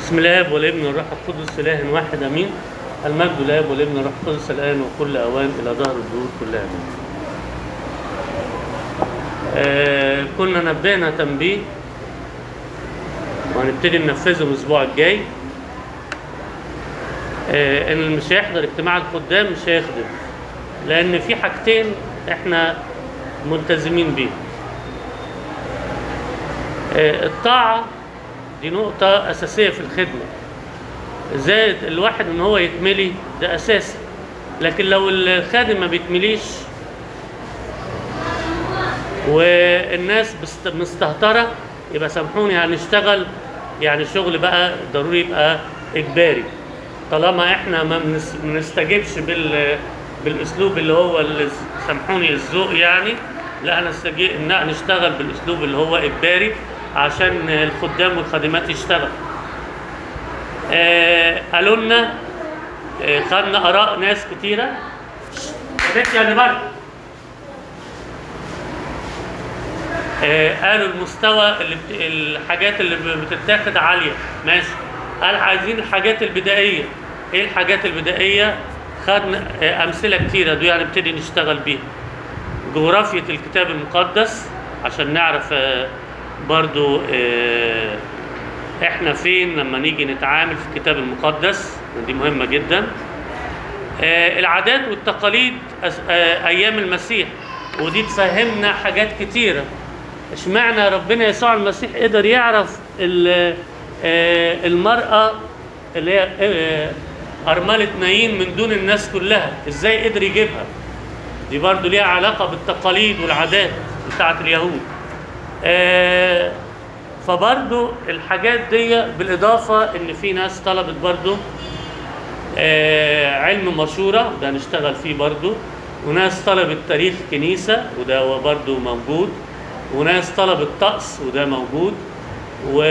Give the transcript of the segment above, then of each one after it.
بسم الله والابن والروح القدس اله واحد امين المجد لله والابن والروح القدس الان وكل اوان الى ظهر الدهور كلها امين آه كنا نبهنا تنبيه وهنبتدي ننفذه الاسبوع الجاي آه ان اللي مش هيحضر اجتماع الخدام مش هيخدم لان في حاجتين احنا ملتزمين بيهم آه الطاعه دي نقطة أساسية في الخدمة زائد الواحد إن هو يتملي ده أساسي لكن لو الخادم ما بيتمليش والناس بست- مستهترة يبقى سامحوني هنشتغل يعني شغل بقى ضروري يبقى إجباري طالما إحنا ما بنس- بنستجيبش بال بالأسلوب اللي هو اللي سامحوني الذوق يعني لا هنستجيب لا نشتغل بالأسلوب اللي هو إجباري عشان الخدام والخادمات يشتغل آه قالوا لنا آه خدنا اراء ناس كتيره بنت يعني بره آه قالوا المستوى اللي بت... الحاجات اللي ب- بتتاخد عاليه ماشي قال عايزين الحاجات البدائيه ايه الحاجات البدائيه خدنا آه امثله كتيره دي هنبتدي نشتغل بيها جغرافية الكتاب المقدس عشان نعرف آه، برضو آه، احنا فين لما نيجي نتعامل في الكتاب المقدس دي مهمة جدا آه، العادات والتقاليد أس- آه، ايام المسيح ودي تفهمنا حاجات كتيرة اشمعنى ربنا يسوع المسيح قدر يعرف ال- آه، المرأة اللي هي آه، أرملة نايين من دون الناس كلها ازاي قدر يجيبها دي برضو ليها علاقة بالتقاليد والعادات بتاعت اليهود آه فبرضو الحاجات دي بالإضافة إن في ناس طلبت برضو آه علم مشورة ده هنشتغل فيه برضو وناس طلبت تاريخ كنيسة وده هو برضو موجود وناس طلبت طقس وده موجود و...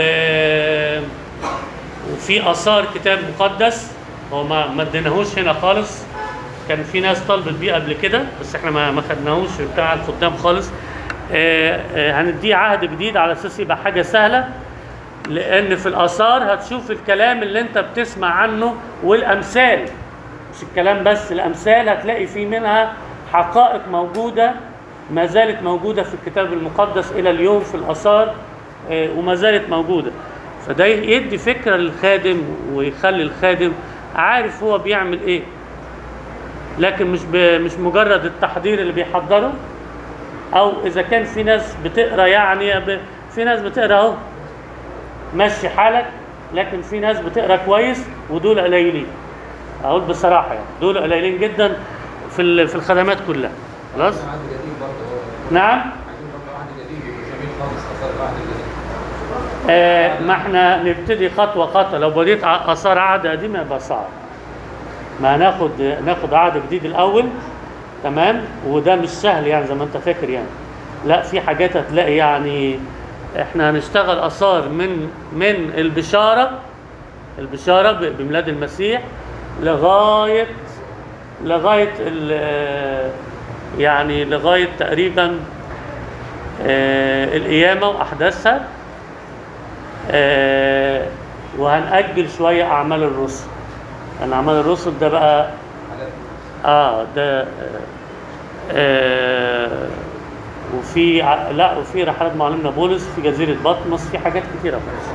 وفي آثار كتاب مقدس هو ما ما اديناهوش هنا خالص كان في ناس طلبت بيه قبل كده بس احنا ما ما خدناهوش بتاع الخدام خالص آه، آه، هنديه عهد جديد على اساس يبقى حاجه سهله لان في الاثار هتشوف الكلام اللي انت بتسمع عنه والامثال مش الكلام بس الامثال هتلاقي فيه منها حقائق موجوده ما زالت موجوده في الكتاب المقدس الى اليوم في الاثار آه، وما زالت موجوده فده يدي فكره للخادم ويخلي الخادم عارف هو بيعمل ايه لكن مش ب... مش مجرد التحضير اللي بيحضره او اذا كان في ناس بتقرا يعني ب... في ناس بتقرا اهو مشي حالك لكن في ناس بتقرا كويس ودول قليلين اقول بصراحه يعني دول قليلين جدا في ال... في الخدمات كلها خلاص عهد جديد برضه نعم عايزين برضه عهد جديد يبقى جميل خالص اثار العهد الجديد آه ما احنا نبتدي خطوه خطوه لو بديت ع- اثار عهد قديم يبقى صعب ما هناخد ناخد عهد جديد الاول تمام وده مش سهل يعني زي ما انت فاكر يعني لا في حاجات هتلاقي يعني احنا هنشتغل اثار من من البشاره البشاره ب- بميلاد المسيح لغايه لغايه ال- يعني لغايه تقريبا آه، القيامه واحداثها آه، وهنأجل شوية أعمال الرسل لأن أعمال الرسل ده بقى حاجات آه ده آه، آه وفي ع- لا وفي رحلات معلمنا بولس في جزيرة بطمس في حاجات كتيرة خالص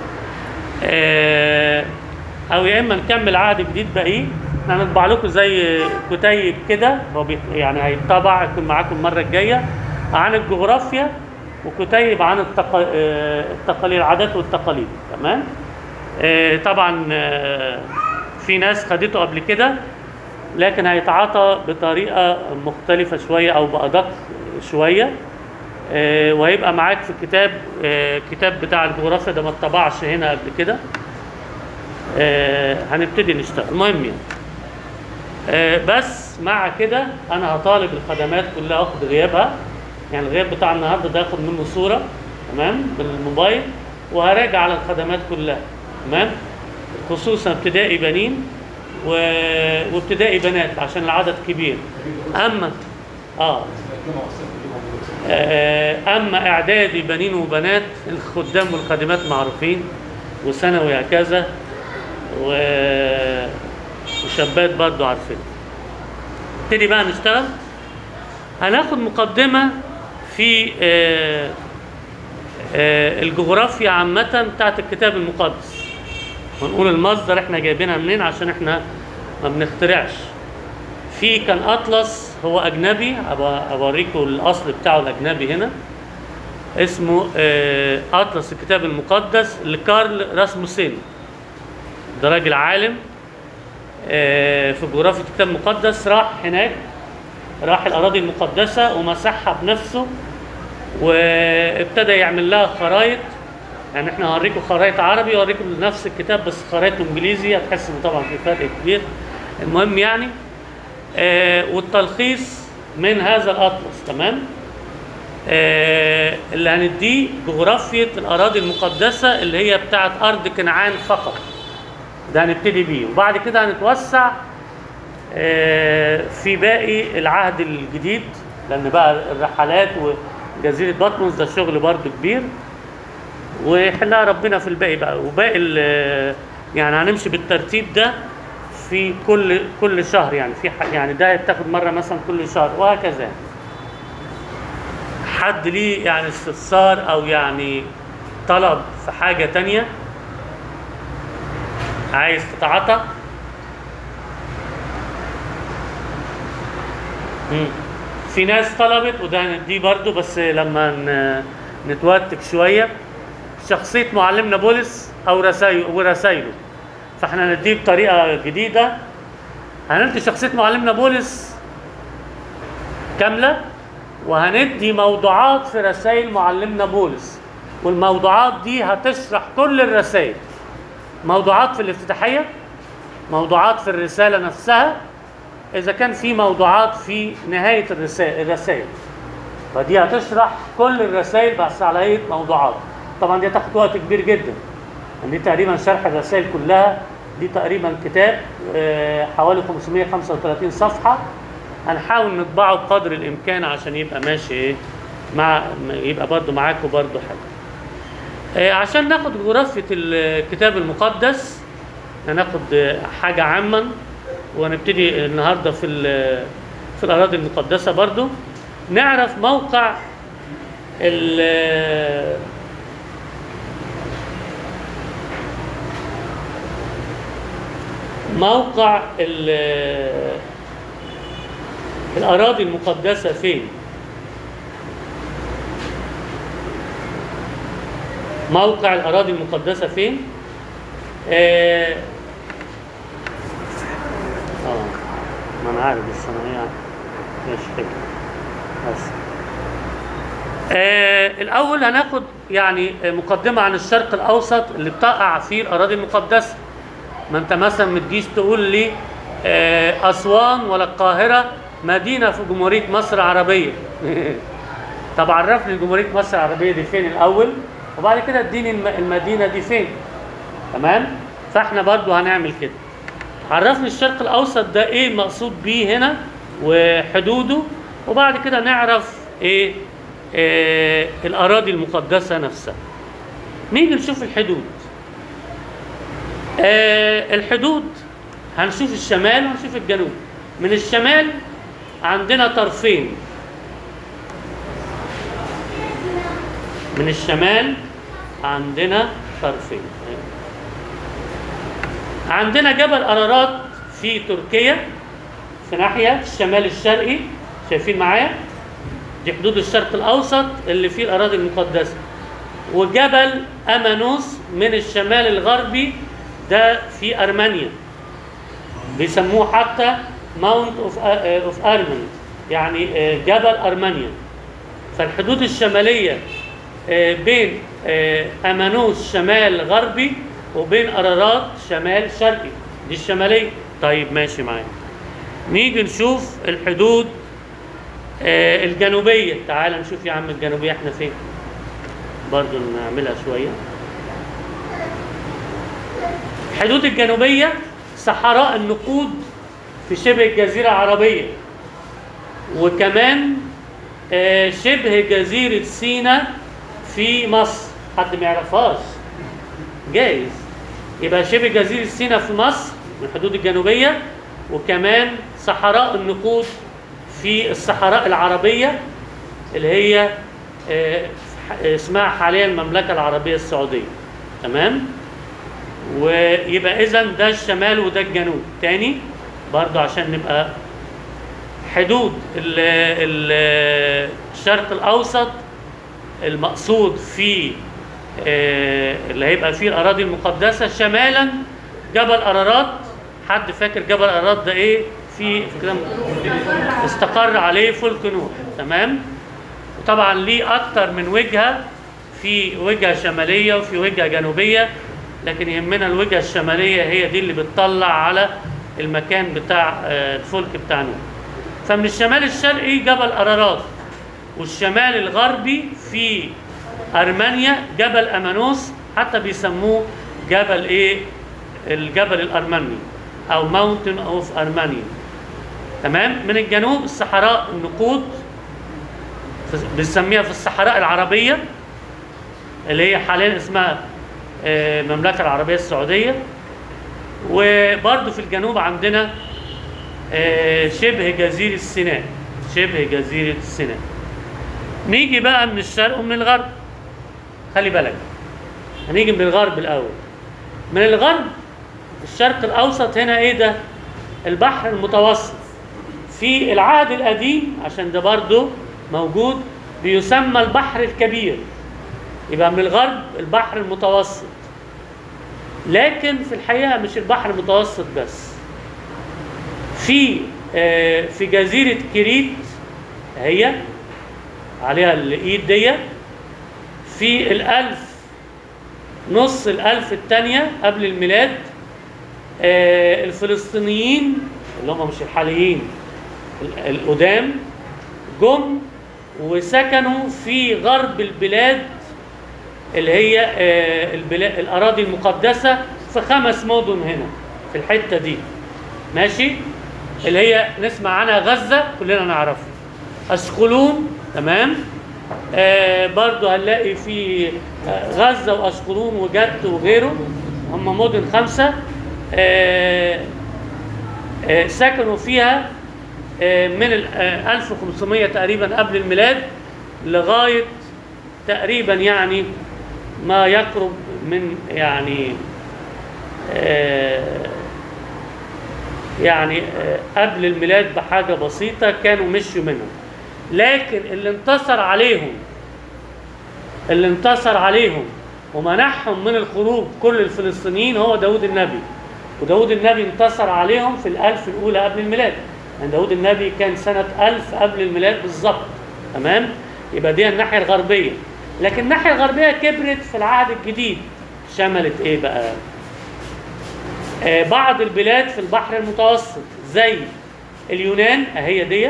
آه أو يا إما نكمل عهد جديد باقي احنا هنطبع لكم زي كتيب كده هو بيت- يعني هيطبع يكون معاكم المرة الجاية عن الجغرافيا وكتيب عن التق... آه، التقاليد العادات والتقاليد تمام آه، طبعا آه، في ناس خدته قبل كده لكن هيتعاطى بطريقة مختلفة شوية أو بأدق شوية آه، وهيبقى معاك في الكتاب آه، كتاب بتاع الجغرافيا ده ما اتطبعش هنا قبل كده آه، هنبتدي نشتغل المهم يعني آه، بس مع كده انا هطالب الخدمات كلها اخد غيابها يعني الغياب بتاع النهارده ده اخد منه صوره تمام بالموبايل وهراجع على الخدمات كلها تمام خصوصا ابتدائي بنين و... وابتدائي بنات عشان العدد كبير اما اه الجمعه والسبت دي موجوده آه، اما اعدادي بنين وبنات الخدام والخادمات معروفين وثانوي هكذا و... وشابات برضو عارفين نبتدي بقى نشتغل هناخد مقدمة في آه، آه، الجغرافيا عامة بتاعت الكتاب المقدس ونقول المصدر احنا جايبينها منين عشان احنا ما بنخترعش في كان اطلس هو اجنبي أبقى اوريكم الاصل بتاعه الاجنبي هنا اسمه آه، اطلس الكتاب المقدس لكارل راسموسين ده راجل عالم آه، في جغرافيا الكتاب المقدس راح هناك راح الاراضي المقدسه ومسحها بنفسه وابتدى يعمل لها خرايط يعني احنا هوريكم خرايط عربي وهوريكم نفس الكتاب بس خرايط انجليزي هتحس ان طبعا في فرق كبير المهم يعني آه والتلخيص من هذا الاطلس تمام آه اللي هنديه جغرافية الأراضي المقدسة اللي هي بتاعت أرض كنعان فقط ده هنبتدي بيه وبعد كده هنتوسع آه في باقي العهد الجديد لأن بقى الرحلات وجزيرة بطمس ده شغل برضه كبير ويحلها ربنا في الباقي بقى وباقي ال- يعني هنمشي بالترتيب ده في كل كل شهر يعني في ح- يعني ده يتاخد مره مثلا كل شهر وهكذا حد ليه يعني استفسار او يعني طلب في حاجه تانية عايز تتعاطى مم. في ناس طلبت وده هنديه برضو بس لما ن- نتوتك شويه شخصيه معلمنا بولس او رسايله ورسايله فاحنا هنديه بطريقه جديده هندي شخصيه معلمنا بولس كامله وهندي موضوعات في رسائل معلمنا بولس والموضوعات دي هتشرح كل الرسائل موضوعات في الافتتاحيه موضوعات في الرساله نفسها اذا كان في موضوعات في نهايه الرسائل الرسائل فدي هتشرح كل الرسائل بس على هيئه موضوعات طبعا دي هتاخد وقت كبير جدا يعني دي تقريبا شرح الرسائل كلها دي تقريبا كتاب آه، حوالي 535 صفحه هنحاول نطبعه بقدر الامكان عشان يبقى ماشي ايه مع يبقى برضو معاكم برضو حاجه آه، عشان ناخد جغرافية الكتاب المقدس هناخد آه، حاجة عامة ونبتدي النهاردة في ال- في الأراضي المقدسة برضو نعرف موقع ال موقع ال- الأراضي المقدسة فين موقع الأراضي المقدسة فين آه آه ما أنا عارف بس أنا يعني مش فاكر بس آه الأول هناخد يعني مقدمة عن الشرق الأوسط اللي بتقع فيه الأراضي المقدسة ما أنت مثلا ما تجيش تقول لي آه أسوان ولا القاهرة مدينة في جمهورية مصر العربية طب عرفني جمهورية مصر العربية دي فين الأول وبعد كده اديني الم- المدينة دي فين تمام فاحنا برضو هنعمل كده عرفني الشرق الأوسط ده ايه المقصود بيه هنا وحدوده وبعد كده نعرف ايه, إيه الأراضي المقدسة نفسها نيجي نشوف الحدود آه الحدود هنشوف الشمال وهنشوف الجنوب من الشمال عندنا طرفين من الشمال عندنا طرفين عندنا جبل أرارات في تركيا في ناحية الشمال الشرقي شايفين معايا دي حدود الشرق الأوسط اللي فيه الأراضي المقدسة وجبل أمانوس من الشمال الغربي ده في أرمينيا بيسموه حتى ماونت اوف اوف ارمن يعني آه، جبل ارمينيا فالحدود الشماليه آه، بين آه، امانوس شمال غربي وبين ارارات شمال شرقي دي الشماليه طيب ماشي معايا نيجي نشوف الحدود آه، الجنوبيه تعال نشوف يا عم الجنوبيه احنا فين برضو نعملها شويه الحدود الجنوبيه صحراء النقود في شبه الجزيرة العربية وكمان آه، شبه جزيرة سيناء في مصر حد ما يعرفهاش جايز يبقى شبه جزيرة سيناء في مصر من الحدود الجنوبية وكمان صحراء النقود في الصحراء العربية اللي هي آه، اسمها حاليا المملكة العربية السعودية تمام ويبقى إذا ده الشمال وده الجنوب تاني برضو عشان نبقى حدود ال- ال- الشرق الأوسط المقصود في آه، اللي هيبقى فيه الأراضي المقدسة شمالا جبل أرارات حد فاكر جبل أرارات ده إيه؟ في في كده استقر عليه فلك نوح تمام؟ وطبعا ليه أكتر من وجهة في وجهة شمالية وفي وجهة جنوبية لكن يهمنا الوجهة الشمالية هي دي اللي بتطلع على المكان بتاع آه، الفلك بتاع نوح فمن الشمال الشرقي جبل أرارات والشمال الغربي في أرمينيا جبل أمانوس حتى بيسموه جبل إيه الجبل الأرمني أو ماونتن أوف أرمينيا تمام من الجنوب الصحراء النقود في- بنسميها في الصحراء العربية اللي هي حاليا اسمها آه، المملكة العربية السعودية وبرضه في الجنوب عندنا آه، شبه جزيرة سيناء شبه جزيرة سيناء نيجي بقى من الشرق ومن الغرب خلي بالك هنيجي من الغرب الأول من الغرب الشرق الأوسط هنا إيه ده البحر المتوسط في العهد القديم عشان ده برضه موجود بيسمى البحر الكبير يبقى من الغرب البحر المتوسط لكن في الحقيقة مش البحر المتوسط بس في آه، في جزيرة كريت هي عليها الإيد دي في الألف نص الألف الثانية قبل الميلاد آه، الفلسطينيين اللي هم مش الحاليين ال- القدام جم وسكنوا في غرب البلاد اللي هي آه، البلاد الأراضي المقدسة في خمس مدن هنا في الحتة دي ماشي اللي هي نسمع عنها غزة كلنا نعرفها أشقلون تمام آه برضو هنلاقي في آه، غزة وأشقلون وجت وغيره هم مدن خمسة آه آه سكنوا فيها آه من ال- آه 1500 تقريبا قبل الميلاد لغاية تقريبا يعني ما يقرب من يعني آه يعني آه، قبل الميلاد بحاجة بسيطة كانوا مشوا منهم لكن اللي انتصر عليهم اللي انتصر عليهم ومنعهم من الخروج كل الفلسطينيين هو داود النبي وداود النبي انتصر عليهم في الألف الأولى قبل الميلاد يعني داود النبي كان سنة ألف قبل الميلاد بالظبط تمام يبقى دي الناحية الغربية لكن الناحية الغربية كبرت في العهد الجديد شملت ايه بقى آه، بعض البلاد في البحر المتوسط زي اليونان اهي دي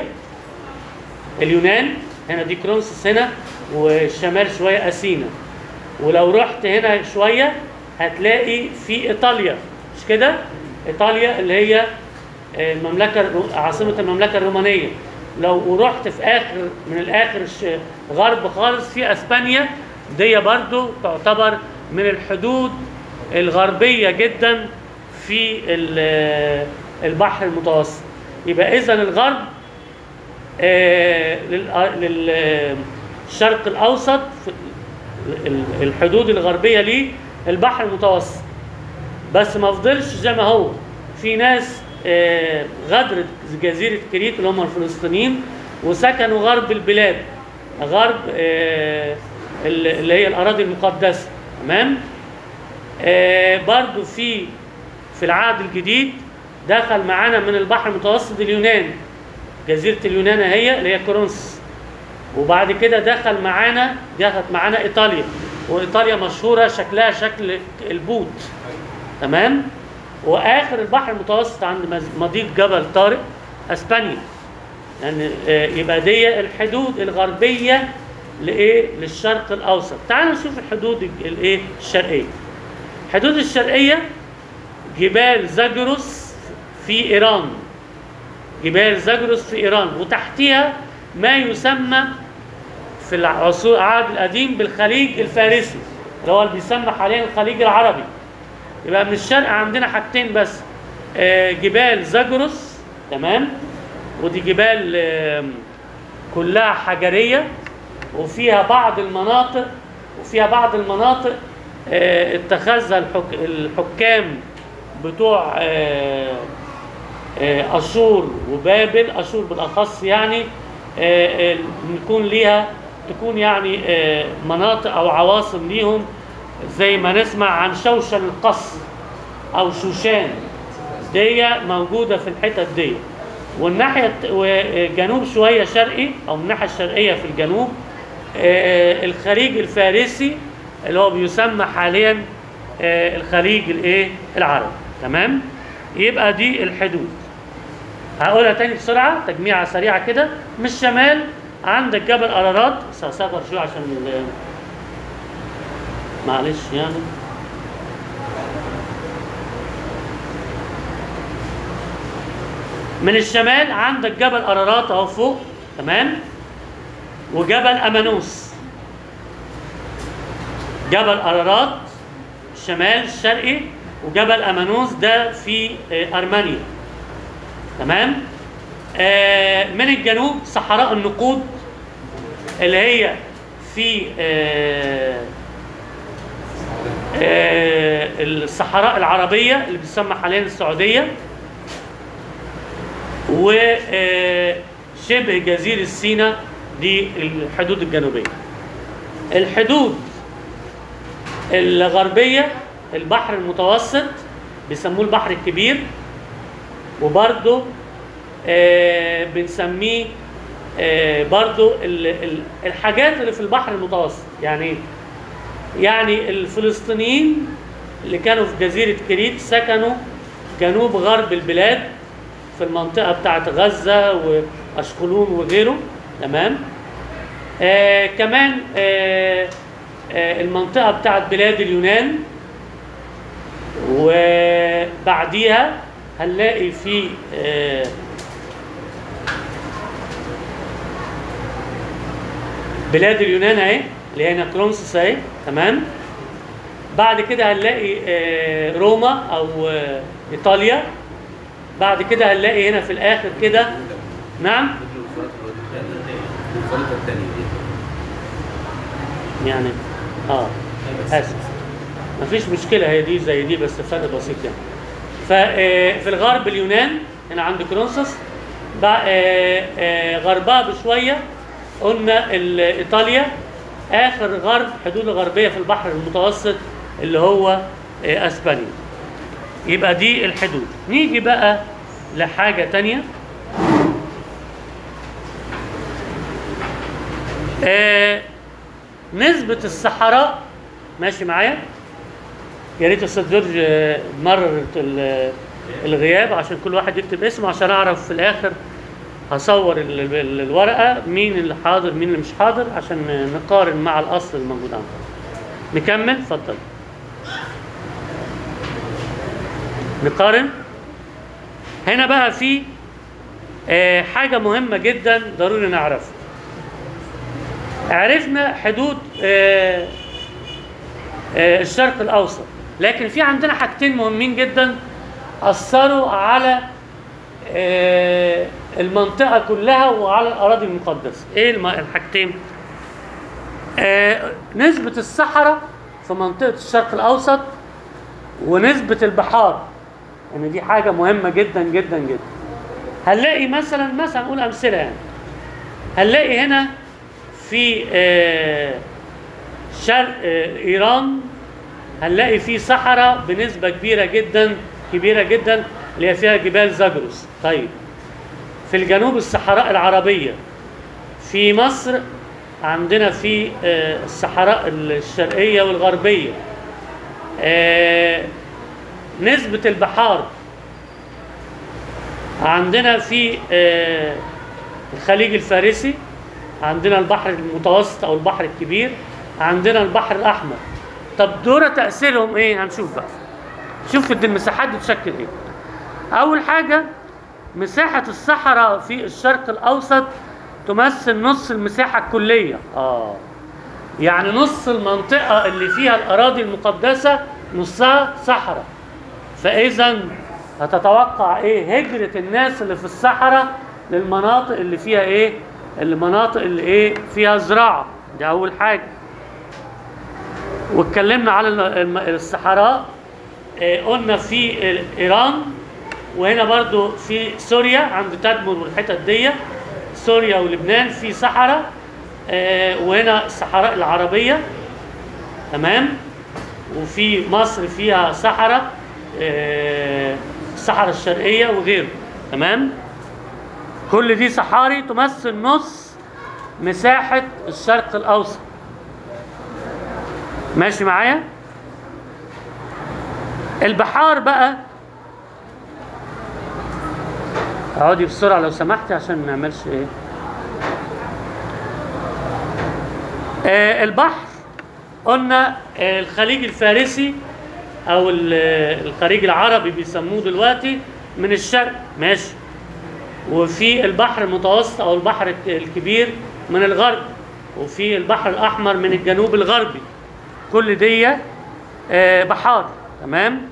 اليونان هنا دي كرونسوس هنا والشمال شويه اثينا ولو رحت هنا شويه هتلاقي في ايطاليا مش كده ايطاليا اللي هي آه، المملكه الرو- عاصمه المملكه الرومانيه لو رحت في اخر من الاخر الش- غرب خالص في اسبانيا دي برضو تعتبر من الحدود الغربيه جدا في ال- البحر المتوسط يبقى اذا الغرب آه، لل- للشرق الاوسط في ال- الحدود الغربيه ليه البحر المتوسط بس ما فضلش زي ما هو في ناس آه، غادرت جزيره كريت اللي هم الفلسطينيين وسكنوا غرب البلاد غرب آه، ال- اللي هي الاراضي المقدسه تمام آه، برضو في في العهد الجديد دخل معانا من البحر المتوسط اليونان جزيرة اليونان هي اللي هي كورنثوس وبعد كده دخل معانا دخلت معانا ايطاليا وايطاليا مشهوره شكلها شكل البوت تمام واخر البحر المتوسط عند مز- مضيق جبل طارق اسبانيا يعني آه، يبقى دي الحدود الغربيه لايه للشرق الاوسط تعالوا نشوف الحدود ال- الايه الشرقيه الحدود الشرقيه جبال زاجروس في ايران جبال زاجروس في ايران وتحتها ما يسمى في العصور العهد القديم بالخليج الفارسي اللي هو اللي بيسمى حاليا الخليج العربي يبقى من الشرق عندنا حاجتين بس آه، جبال زاجروس تمام ودي جبال آم، كلها حجريه وفيها بعض المناطق وفيها بعض المناطق آه، اتخذها الحك... الحكام بتوع آه، آه، اشور وبابل اشور بالاخص يعني آه، آه، يكون ليها تكون يعني آه، مناطق او عواصم ليهم زي ما نسمع عن شوشن القصر او شوشان دي موجوده في الحتت دي والناحيه الت- وجنوب شويه شرقي او الناحيه الشرقيه في الجنوب آه، الخليج الفارسي اللي هو بيسمى حاليا آه، الخليج الايه العربي تمام يبقى دي الحدود هقولها تاني بسرعه تجميعه سريعه كده من الشمال عندك جبل ارارات بس هصغر شويه عشان ال- معلش يعني من الشمال عندك جبل ارارات اهو فوق تمام وجبل امانوس جبل ارارات الشمال الشرقي وجبل امانوس ده في آه، ارمينيا تمام آه من الجنوب صحراء النقود اللي هي في آه آه الصحراء العربية اللي بتسمى حاليا السعودية وشبه جزيرة سيناء دي الحدود الجنوبية الحدود الغربية البحر المتوسط بيسموه البحر الكبير وبرضه آه بنسميه آه برضه ال- ال- الحاجات اللي في البحر المتوسط يعني إيه؟ يعني الفلسطينيين اللي كانوا في جزيرة كريت سكنوا جنوب غرب البلاد في المنطقة بتاعت غزة وأشقلون وغيره تمام آه كمان آه آه المنطقة بتاعت بلاد اليونان وبعديها هنلاقي في آه بلاد اليونان اهي اللي هي نكرونسس اهي تمام بعد كده هنلاقي آه، روما او آه، ايطاليا بعد كده هنلاقي هنا في الاخر كده نعم الخريطة الثانية دي يعني اه اسف مفيش مشكله هي دي زي دي بس فرق بسيط يعني ففي الغرب اليونان هنا عند كرونسوس بع- آه، آه، غربها بشويه قلنا ال- ايطاليا اخر غرب حدود الغربيه في البحر المتوسط اللي هو آه، اسبانيا يبقى دي الحدود نيجي بقى لحاجه تانية آه، نسبة الصحراء ماشي معايا يا ريت استاذ جورج آه، مرر ال- الغياب عشان كل واحد يكتب اسمه عشان اعرف في الاخر هصور ال- ال- الورقه مين اللي حاضر مين اللي مش حاضر عشان نقارن مع الاصل الموجود عندنا نكمل اتفضل نقارن هنا بقى في آه، حاجه مهمه جدا ضروري نعرفها عرفنا حدود آه، آه، الشرق الاوسط لكن في عندنا حاجتين مهمين جدا اثروا على آه، المنطقه كلها وعلى الاراضي المقدسه ايه الم- الحاجتين آه، نسبه الصحراء في منطقه الشرق الاوسط ونسبه البحار يعني دي حاجه مهمه جدا جدا جدا هنلاقي مثلا مثلا نقول امثله يعني هنلاقي هنا في آه، شرق آه، ايران هنلاقي في صحراء بنسبه كبيره جدا كبيره جدا اللي هي فيها جبال زاجروس طيب في الجنوب الصحراء العربيه في مصر عندنا في آه، الصحراء الشرقيه والغربيه آه، نسبه البحار عندنا في آه، الخليج الفارسي عندنا البحر المتوسط او البحر الكبير عندنا البحر الاحمر طب دول تاثيرهم ايه هنشوف بقى شوف دي المساحات بتشكل ايه اول حاجه مساحه الصحراء في الشرق الاوسط تمثل نص المساحه الكليه اه يعني نص المنطقة اللي فيها الأراضي المقدسة نصها صحراء فإذا هتتوقع إيه هجرة الناس اللي في الصحراء للمناطق اللي فيها إيه المناطق اللي إيه فيها زراعة دي أول حاجة واتكلمنا على الم- الم- الصحراء آه، قلنا في ال- ايران وهنا برضو في سوريا عند تدمر والحتت دي سوريا ولبنان في صحراء آه، وهنا الصحراء العربيه تمام وفي مصر فيها صحراء آه، الصحراء الشرقيه وغيره تمام كل دي صحاري تمثل نص مساحه الشرق الاوسط ماشي معايا البحار بقى اقعدي بسرعه لو سمحتي عشان ما نعملش ايه آه البحر قلنا آه الخليج الفارسي او ال- آه، الخليج العربي بيسموه دلوقتي من الشرق ماشي وفي البحر المتوسط او البحر الك- الكبير من الغرب وفي البحر الاحمر من الجنوب الغربي كل دي آه، بحار تمام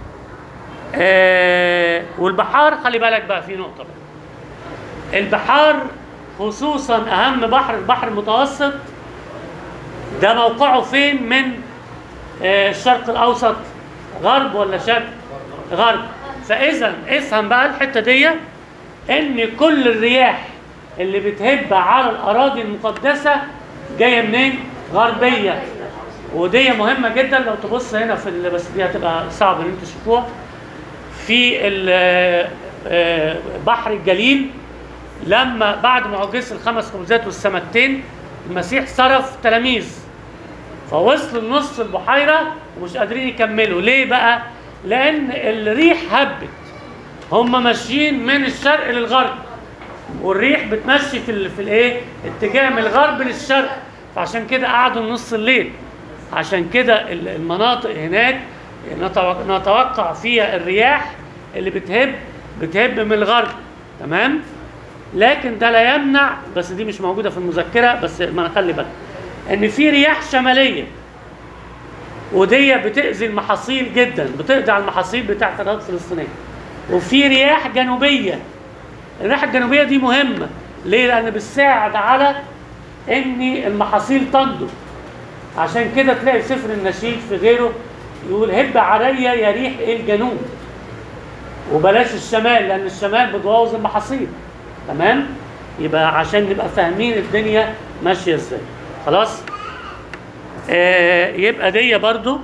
آه، والبحار خلي بالك بقى في نقطه بقى البحار خصوصا اهم بحر البحر المتوسط ده موقعه فين من آه، الشرق الاوسط غرب ولا شرق غرب فاذا افهم بقى الحته دي ان كل الرياح اللي بتهب على الاراضي المقدسه جايه منين غربيه ودي مهمه جدا لو تبص هنا في ال- بس دي هتبقى صعب ان انتوا تشوفوها في ال- آه، بحر الجليل لما بعد معجزه الخمس خبزات والسمكتين المسيح صرف تلاميذ فوصلوا لنص البحيره ومش قادرين يكملوا ليه بقى لان الريح هبت هم ماشيين من الشرق للغرب والريح بتمشي في ال- في الايه اتجاه من الغرب للشرق فعشان كده قعدوا نص الليل عشان كده ال- المناطق هناك نتوق- نتوقع فيها الرياح اللي بتهب بتهب من الغرب تمام لكن ده لا يمنع بس دي مش موجوده في المذكره بس ما خلي بالك ان في رياح شماليه ودي بتأذي المحاصيل جدا بتقضي على المحاصيل بتاعت الارض الفلسطينيه وفي رياح جنوبيه الرياح الجنوبيه دي مهمه ليه لان بتساعد على ان المحاصيل تنضج عشان كده تلاقي في سفر النشيد في غيره يقول هب عليا يا ريح الجنوب وبلاش الشمال لان الشمال بتبوظ المحاصيل تمام يبقى عشان نبقى فاهمين الدنيا ماشيه ازاي خلاص آه يبقى دي برضو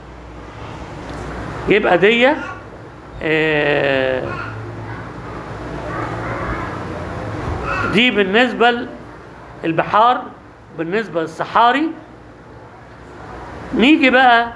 يبقى دي آه دي بالنسبة للبحار بالنسبة للصحاري نيجي بقى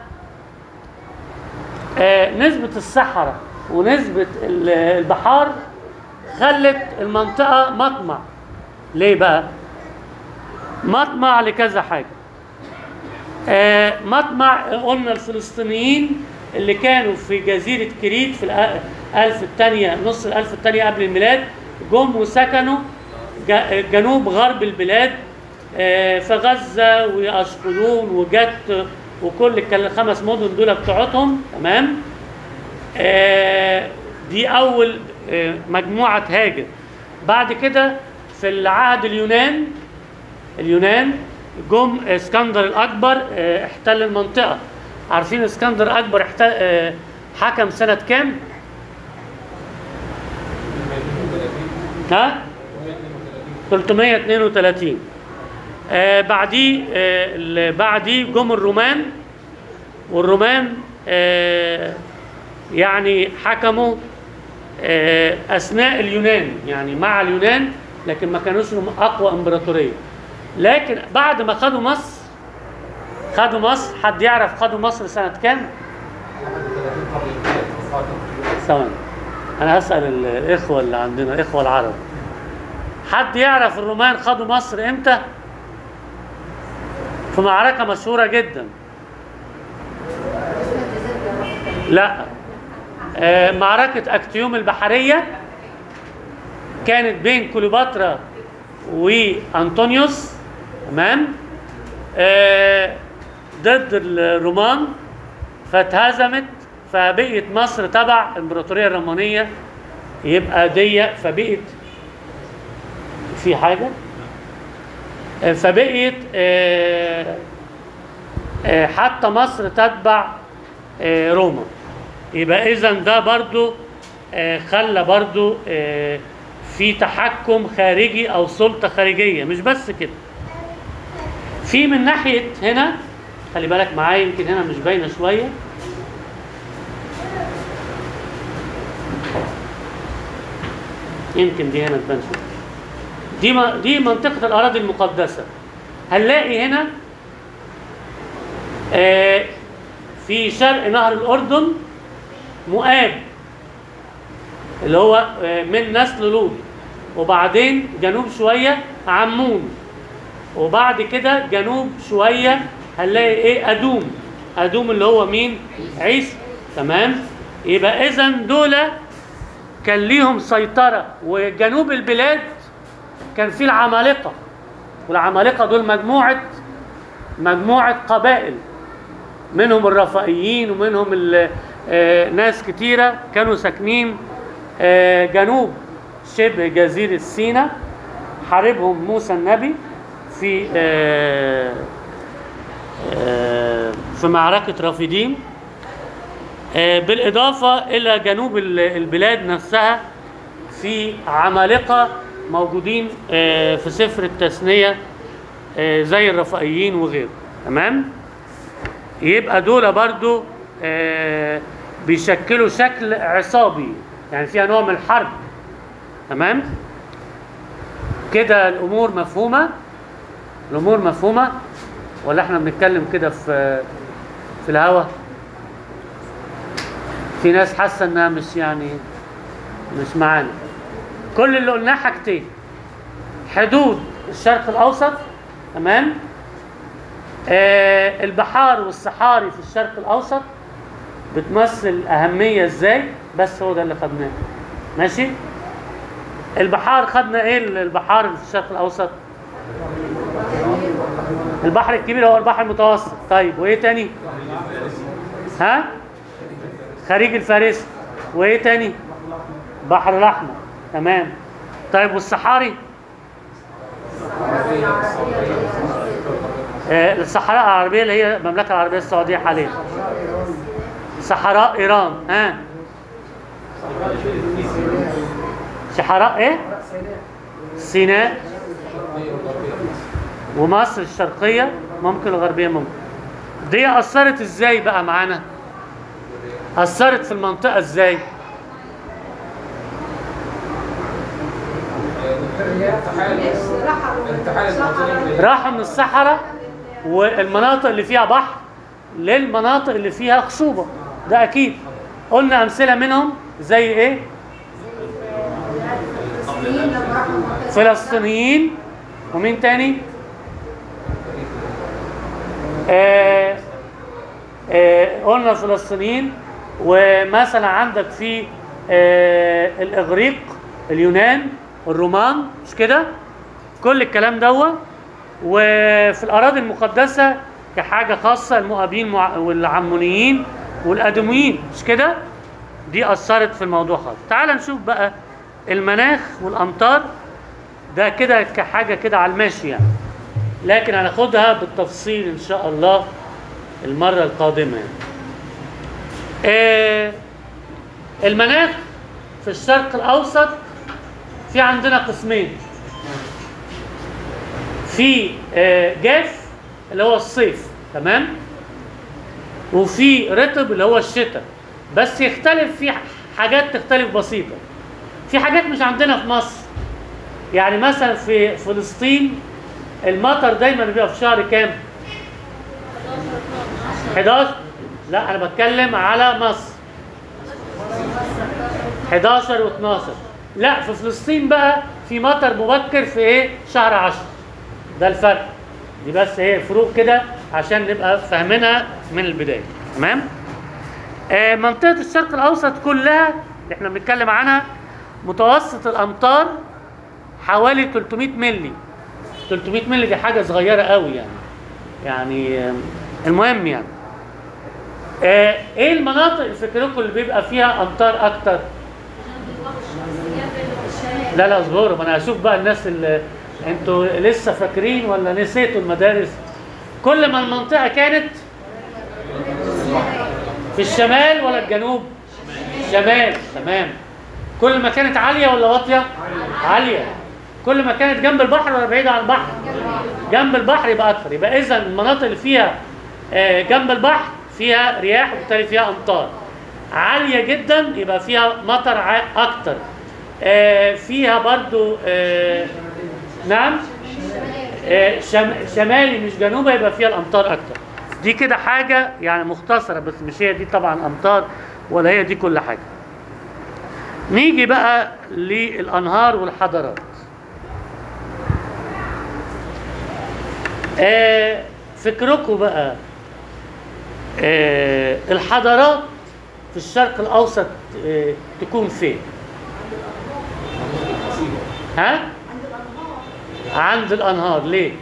آه نسبة الصحراء ونسبة ال- البحار خلت المنطقة مطمع ليه بقى؟ مطمع لكذا حاجة آه مطمع قلنا الفلسطينيين اللي كانوا في جزيرة كريت في الألف الثانية نص الألف الثانية قبل الميلاد جم وسكنوا ج- جنوب غرب البلاد آه، في غزة وأشقلون وجت وكل الكل- الخمس مدن دول بتوعتهم تمام آه، دي أول آه، مجموعة هاجر بعد كده في العهد اليونان اليونان جم اسكندر الأكبر آه، احتل المنطقة عارفين اسكندر الأكبر احتل آه، حكم سنة كام؟ ها؟ 332 آه بعديه آه ال- بعديه جم الرومان والرومان آه يعني حكموا آه اثناء اليونان يعني مع اليونان لكن ما كانوش هم اقوى امبراطوريه لكن بعد ما خدوا مصر خدوا مصر حد يعرف خدوا مصر سنه كام؟ ثواني انا هسال ال- الاخوه اللي عندنا الاخوه العرب حد يعرف الرومان خدوا مصر امتى في معركه مشهوره جدا لا آه معركه اكتيوم البحريه كانت بين كليوباترا وانطونيوس تمام آه، ضد الرومان فاتهزمت فبقيت مصر تبع الامبراطوريه الرومانيه يبقى دي فبقيت في حاجه آه، فبقيت آه، آه، حتى مصر تتبع آه، روما يبقى اذا ده برضو آه، خلى برضو آه، في تحكم خارجي او سلطه خارجيه مش بس كده في من ناحيه هنا خلي بالك معايا يمكن هنا مش باينه شويه يمكن دي هنا تبان شويه دي م- دي منطقه الاراضي المقدسه هنلاقي هنا آه، في شرق نهر الاردن مؤاب اللي هو آه، من نسل لوط وبعدين جنوب شويه عمون وبعد كده جنوب شويه هنلاقي ايه ادوم ادوم اللي هو مين عيسى تمام يبقى اذا دول كان ليهم سيطره وجنوب البلاد كان في العمالقه والعمالقه دول مجموعه مجموعه قبائل منهم الرفائيين ومنهم ال- آه، ناس كتيره كانوا ساكنين آه، جنوب شبه جزيره سيناء حاربهم موسى النبي في آه، آه، في معركة رافدين آه، بالإضافة إلى جنوب ال- البلاد نفسها في عمالقة موجودين آه، في سفر التثنية آه، زي الرفائيين وغيره تمام يبقى دول برضو آه، بيشكلوا شكل عصابي يعني فيها نوع من الحرب تمام كده الامور مفهومه الامور مفهومه ولا احنا بنتكلم كده في في الهوا في ناس حاسه انها مش يعني مش معانا كل اللي قلناه حاجتين حدود الشرق الاوسط تمام آه البحار والصحاري في الشرق الاوسط بتمثل اهميه ازاي بس هو ده اللي خدناه ماشي البحار خدنا ايه البحار في الشرق الاوسط البحر الكبير هو البحر المتوسط طيب وايه تاني ها خليج الفارسي وايه تاني بحر الاحمر تمام طيب والصحاري آه، الصحراء العربيه اللي هي المملكه العربيه السعوديه حاليا صحراء ايران ها صحراء ايه سيناء ومصر الشرقيه ممكن الغربيه ممكن دي اثرت ازاي بقى معانا اثرت في المنطقه ازاي راحوا من الصحراء والمناطق اللي فيها بحر للمناطق اللي فيها خصوبة ده أكيد قلنا أمثلة منهم زي إيه فلسطينيين ومين تاني آه آه قلنا الفلسطينيين ومثلا عندك في آه الإغريق اليونان الرومان مش كده كل الكلام دوت وفي الأراضي المقدسة كحاجة خاصة المؤابين مع- والعمونيين والأدوميين مش كده دي أثرت في الموضوع خالص تعال نشوف بقى المناخ والأمطار ده كده كحاجة كده على الماشي يعني لكن هناخدها بالتفصيل إن شاء الله المرة القادمة يعني. آه المناخ في الشرق الأوسط في عندنا قسمين في آه، جاف اللي هو الصيف تمام وفي رطب اللي هو الشتاء بس يختلف في حاجات تختلف بسيطة في حاجات مش عندنا في مصر يعني مثلا في فلسطين المطر دايما بيبقى في شهر كام 11 لا انا بتكلم على مصر 11 و12 لا في فلسطين بقى في مطر مبكر في ايه شهر 10 ده الفرق دي بس ايه فروق كده عشان نبقى فاهمينها من البدايه تمام آه منطقه الشرق الاوسط كلها اللي احنا بنتكلم عنها متوسط الامطار حوالي 300 مللي 300 مللي دي حاجه صغيره قوي يعني يعني آه، المهم يعني آه، ايه المناطق اللي فكركم اللي بيبقى فيها امطار اكتر لا لا اصبروا ما انا اشوف بقى الناس اللي انتوا لسه فاكرين ولا نسيتوا المدارس كل ما المنطقه كانت في الشمال ولا الجنوب شمال تمام كل ما كانت عاليه ولا واطيه عاليه كل ما كانت جنب البحر ولا بعيده عن البحر جنب البحر يبقى اكثر يبقى اذا المناطق اللي فيها آه، جنب البحر فيها رياح وبالتالي فيها امطار عاليه جدا يبقى فيها مطر ع- اكتر آه، فيها برضو آه، نعم آه، شم- شمالي مش جنوبي يبقى فيها الامطار اكتر دي كده حاجه يعني مختصره بس مش هي دي طبعا امطار ولا هي دي كل حاجه نيجي بقى للانهار والحضارات آه، فكركم بقى آه، الحضارات في الشرق الاوسط آه، تكون فين ها عند الانهار ليه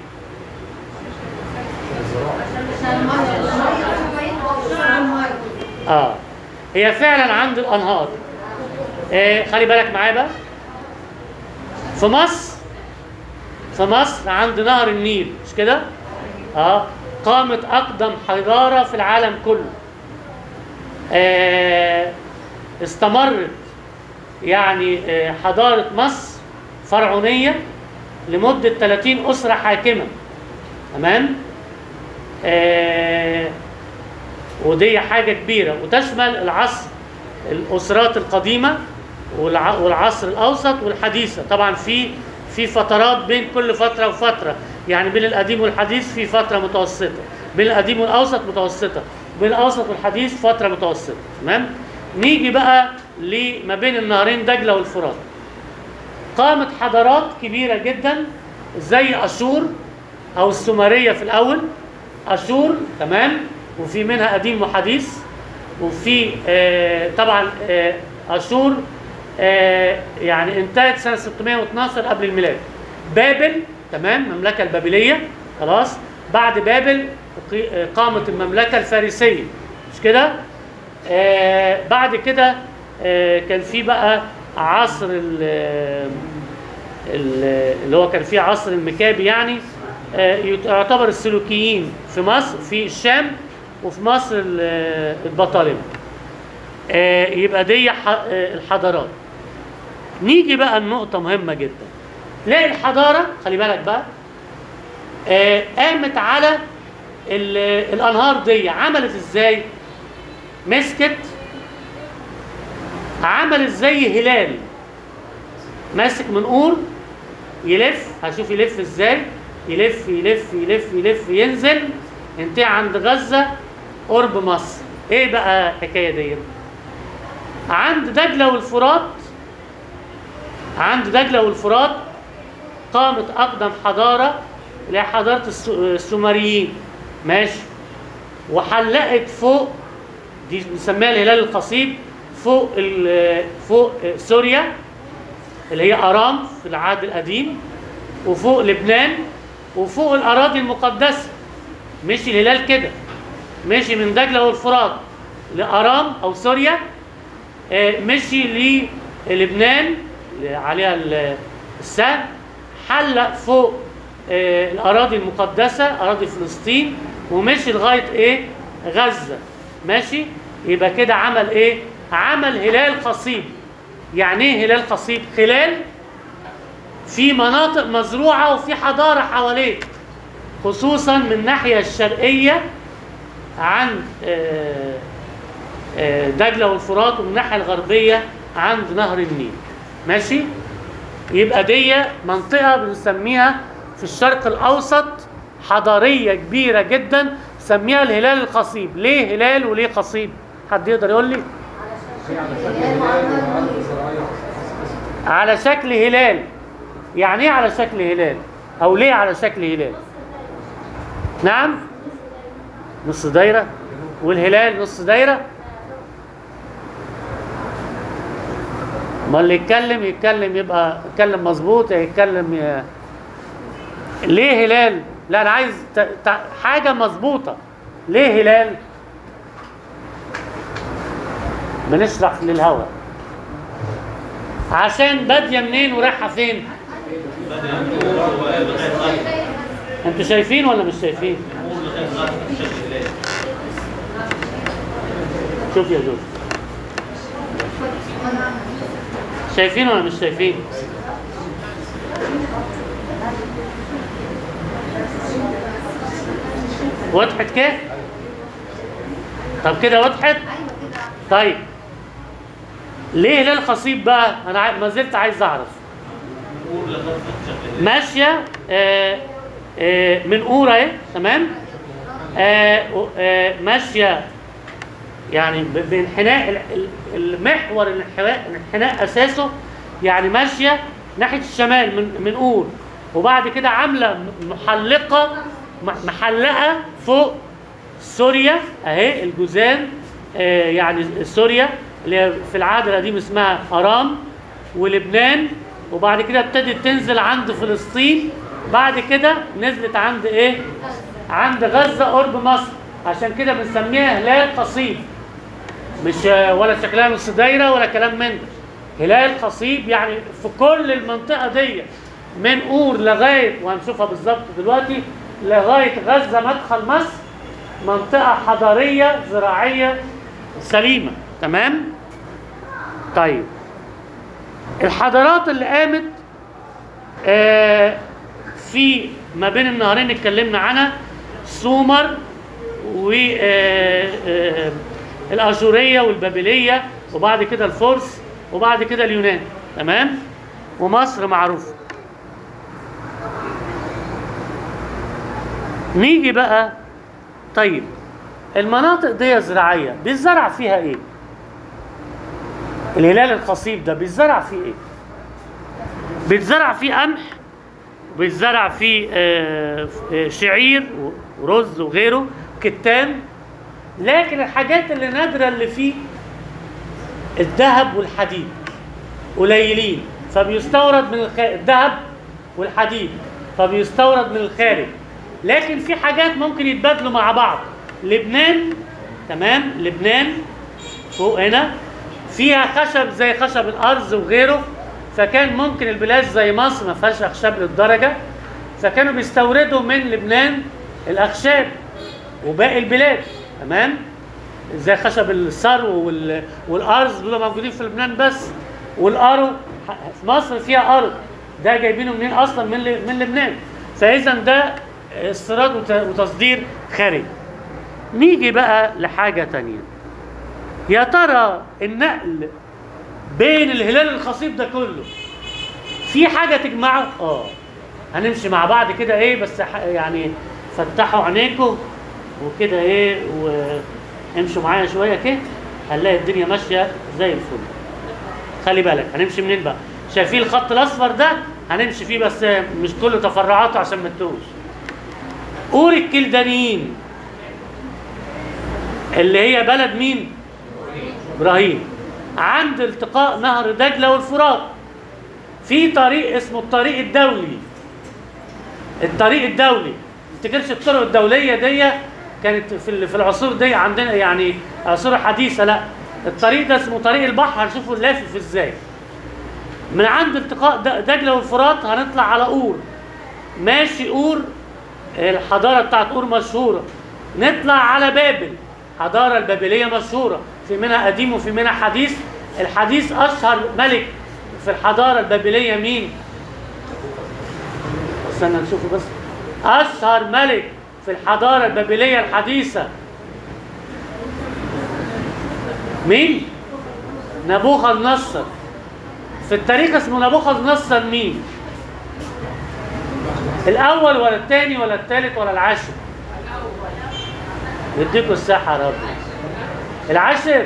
اه هي فعلا عند الانهار آه خلي بالك معايا بقى في مصر في مصر عند نهر النيل مش كده اه قامت اقدم حضاره في العالم كله آه استمرت يعني آه حضاره مصر فرعونيه لمده 30 اسره حاكمه تمام آه ودي حاجة كبيرة وتشمل العصر الأسرات القديمة والع- والعصر الأوسط والحديثة طبعا في في فترات بين كل فترة وفترة يعني بين القديم والحديث في فترة متوسطة بين القديم والأوسط متوسطة بين الأوسط والحديث فترة متوسطة تمام نيجي بقى لما بين النهرين دجلة والفرات قامت حضارات كبيرة جدا زي أشور أو السومرية في الأول أشور تمام وفي منها قديم وحديث وفي آه طبعا آه أشور آه يعني انتهت سنة 612 قبل الميلاد بابل تمام المملكة البابلية خلاص بعد بابل قي- آه، قامت المملكة الفارسية مش كده؟ آه بعد كده آه كان في بقى عصر ال- ال- اللي هو كان فيه عصر المكابي يعني آه، يعتبر السلوكيين في مصر في الشام وفي مصر ال- البطالمة آه، يبقى دي ح- آه، الحضارات نيجي بقى النقطة مهمة جدا تلاقي الحضارة خلي بالك بقى آه، قامت على ال- الأنهار دي عملت ازاي؟ مسكت عملت زي هلال ماسك منقور يلف هشوف يلف ازاي يلف يلف يلف يلف ينزل ينتهي عند غزة قرب مصر ايه بقى الحكاية دي عند دجلة والفرات عند دجلة والفرات قامت أقدم حضارة اللي هي حضارة الس- السومريين ماشي وحلقت فوق دي بنسميها الهلال القصيب فوق ال- فوق سوريا اللي هي أرام في العهد القديم وفوق لبنان وفوق الأراضي المقدسة مشي الهلال كده مشي من دجلة والفرات لأرام أو سوريا آه، مشي للبنان اللي عليها ال- السهم حلق فوق آه، الأراضي المقدسة أراضي فلسطين ومشي لغاية إيه غزة ماشي يبقى كده عمل إيه عمل هلال قصيب يعني ايه هلال قصيب خلال في مناطق مزروعة وفي حضارة حواليه خصوصا من الناحية الشرقية عند آه، آه، دجلة والفرات ومن الناحية الغربية عند نهر النيل ماشي يبقى دي منطقة بنسميها في الشرق الأوسط حضارية كبيرة جدا سميها الهلال القصيب ليه هلال وليه قصيب حد يقدر يقول لي هي على شكل هلال وعلى زراعية على شكل هلال يعني ايه على شكل هلال او ليه على شكل هلال نعم نص دايرة والهلال نص دايرة ما اللي يتكلم يتكلم يبقى يتكلم مظبوط يا يتكلم ي... ليه هلال لا انا عايز ت... ت... حاجه مظبوطه ليه هلال بنشرح للهوا عشان باديه منين ورايحه فين انتوا شايفين ولا مش شايفين شوف يا جوز شايفين ولا مش شايفين وضحت كده طب كده وضحت طيب ليه هلال خصيب بقى انا عاي- ما زلت عايز اعرف ماشيه آه آه من اورا اهي تمام آه و- آه ماشيه يعني ب- بانحناء ال- ال- المحور الانحناء الانحناء اساسه يعني ماشيه ناحيه الشمال من من اور وبعد كده عامله م- محلقه م- محلقه فوق سوريا اهي الجوزان آه يعني سوريا اللي هي في العهد القديم اسمها ارام ولبنان وبعد كده ابتدت تنزل عند فلسطين بعد كده نزلت عند ايه؟ عند غزه قرب مصر عشان كده بنسميها هلال قصيب مش ولا شكلها نص دايره ولا كلام من ده هلال قصيب يعني في كل المنطقه دي من اور لغايه وهنشوفها بالظبط دلوقتي لغايه غزه مدخل مصر منطقه حضاريه زراعيه سليمه تمام طيب الحضارات اللي قامت آه في ما بين النهرين اتكلمنا عنها سومر و آه، آه، الاشوريه والبابليه وبعد كده الفرس وبعد كده اليونان تمام ومصر معروفه نيجي بقى طيب المناطق دي زراعيه بيزرع فيها ايه الهلال القصيب ده بيزرع فيه ايه بيتزرع فيه قمح بيتزرع فيه آه، آه، شعير ورز وغيره كتان لكن الحاجات اللي نادرة اللي فيه الذهب والحديد قليلين فبيستورد من الخ... الذهب والحديد فبيستورد من الخارج لكن في حاجات ممكن يتبادلوا مع بعض لبنان تمام لبنان فوق هنا فيها خشب زي خشب الارز وغيره فكان ممكن البلاد زي مصر ما فيهاش اخشاب للدرجه فكانوا بيستوردوا من لبنان الاخشاب وباقي البلاد تمام زي خشب السرو وال... والارز دول موجودين في لبنان بس والارو ح- مصر فيها ارض ده جايبينه منين اصلا من ل... من لبنان فاذا ده استيراد وت... وتصدير خارجي نيجي بقى لحاجه تانية يا ترى النقل بين الهلال الخصيب ده كله في حاجه تجمعه اه هنمشي مع بعض كده ايه بس ح- يعني فتحوا عينيكم وكده ايه وامشوا معايا شويه كده هنلاقي الدنيا ماشيه زي الفل خلي بالك هنمشي منين بقى شايفين الخط الاصفر ده هنمشي فيه بس مش كل تفرعاته عشان ما تتوهش اور الكلدانيين اللي هي بلد مين ابراهيم عند التقاء نهر دجله والفرات في طريق اسمه الطريق الدولي الطريق الدولي ما تفتكرش الطرق الدوليه دي كانت في ال- في العصور دي عندنا يعني عصور حديثه لا الطريق ده اسمه طريق البحر هنشوفه لافف ازاي من عند التقاء د- دجله والفرات هنطلع على اور ماشي اور الحضاره بتاعت اور مشهوره نطلع على بابل الحضاره البابليه مشهوره في منها قديم وفي منها حديث الحديث اشهر ملك في الحضاره البابليه مين استنى نشوفه بس اشهر ملك في الحضاره البابليه الحديثه مين نبوخذ نصر في التاريخ اسمه نبوخذ نصر مين الاول ولا الثاني ولا الثالث ولا العاشر يديكوا الساحه يا رب العاشر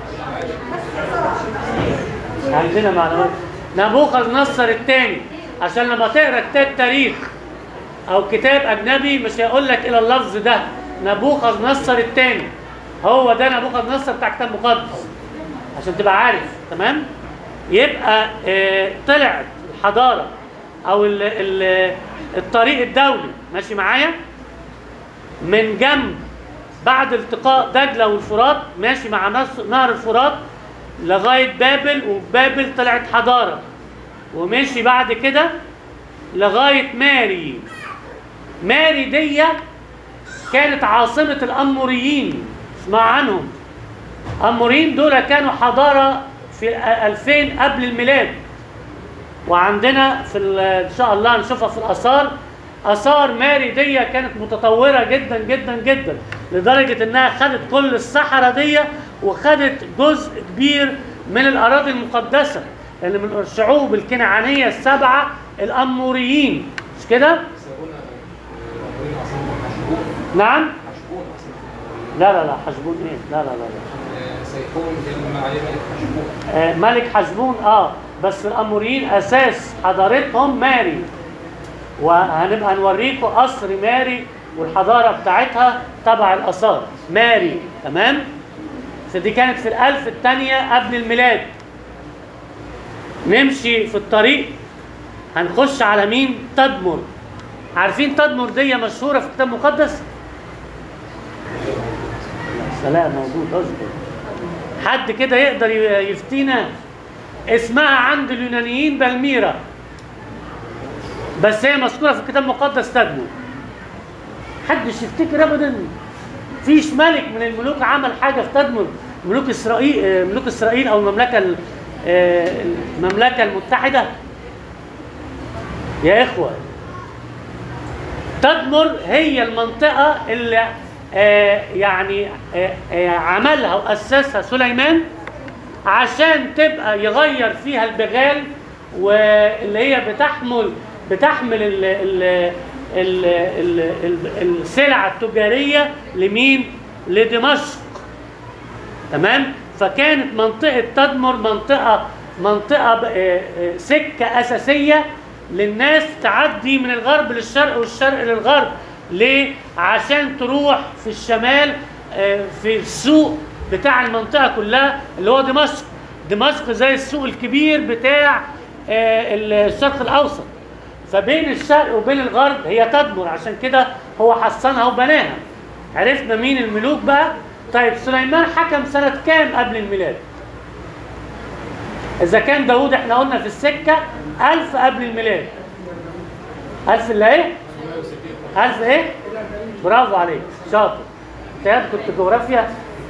عندنا معلومات نبوخذ نصر الثاني عشان لما تقرا كتاب تاريخ او كتاب اجنبي مش هيقول لك الى اللفظ ده نبوخذ نصر الثاني هو ده نبوخذ نصر بتاع كتاب مقدس عشان تبقى عارف تمام يبقى آه طلعت الحضاره او ال ال الطريق الدولي ماشي معايا من جنب بعد التقاء دجله والفرات ماشي مع نص- نهر الفرات لغايه بابل وبابل طلعت حضاره ومشي بعد كده لغايه ماري ماري دي كانت عاصمه الاموريين اسمع عنهم اموريين دول كانوا حضاره في 2000 قبل الميلاد وعندنا في ال- ان شاء الله نشوفها في الاثار اثار ماري دي كانت متطوره جدا جدا جدا لدرجه انها خدت كل الصحراء دي وخدت جزء كبير من الاراضي المقدسه اللي من الشعوب الكنعانيه السبعه الاموريين مش كده؟ سابونا الأمورين عاصمة حشبون نعم؟ حشبون عاصمة لا لا لا حشبون ايه؟ لا لا لا, لا. آه، سيكون كلمة عليه ملك حشبون آه، ملك حشبون اه بس الاموريين اساس حضارتهم ماري وهنبقى نوريكم قصر ماري والحضاره بتاعتها تبع الاثار ماري تمام فدي كانت في الالف الثانيه قبل الميلاد نمشي في الطريق هنخش على مين تدمر عارفين تدمر دي مشهوره في الكتاب المقدس لا سلام موجود اصبر حد كده يقدر ي- يفتينا اسمها عند اليونانيين بالميرا بس هي مذكوره في الكتاب المقدس تدمر حدش يفتكر ابدا فيش ملك من الملوك عمل حاجه في تدمر ملوك اسرائيل آه، ملوك اسرائيل او المملكه ال- آه، المملكه المتحده يا اخوه تدمر هي المنطقة اللي آه، يعني آه، آه، عملها وأسسها سليمان عشان تبقى يغير فيها البغال واللي هي بتحمل بتحمل ال ال ال ال ال السلع التجارية لمين؟ لدمشق تمام فكانت منطقة تدمر منطقة منطقة ب- آه، آه، سكة أساسية للناس تعدي من الغرب للشرق والشرق للغرب ليه؟ عشان تروح في الشمال آه، في السوق بتاع المنطقة كلها اللي هو دمشق دمشق زي السوق الكبير بتاع آه، الشرق الأوسط فبين الشرق وبين الغرب هي تدمر عشان كده هو حصنها وبناها عرفنا مين الملوك بقى طيب سليمان حكم سنة كام قبل الميلاد إذا كان داوود احنا قلنا في السكة ألف قبل الميلاد ألف اللي إيه؟ ألف إيه؟ برافو عليك شاطر أنت يا كنت جغرافيا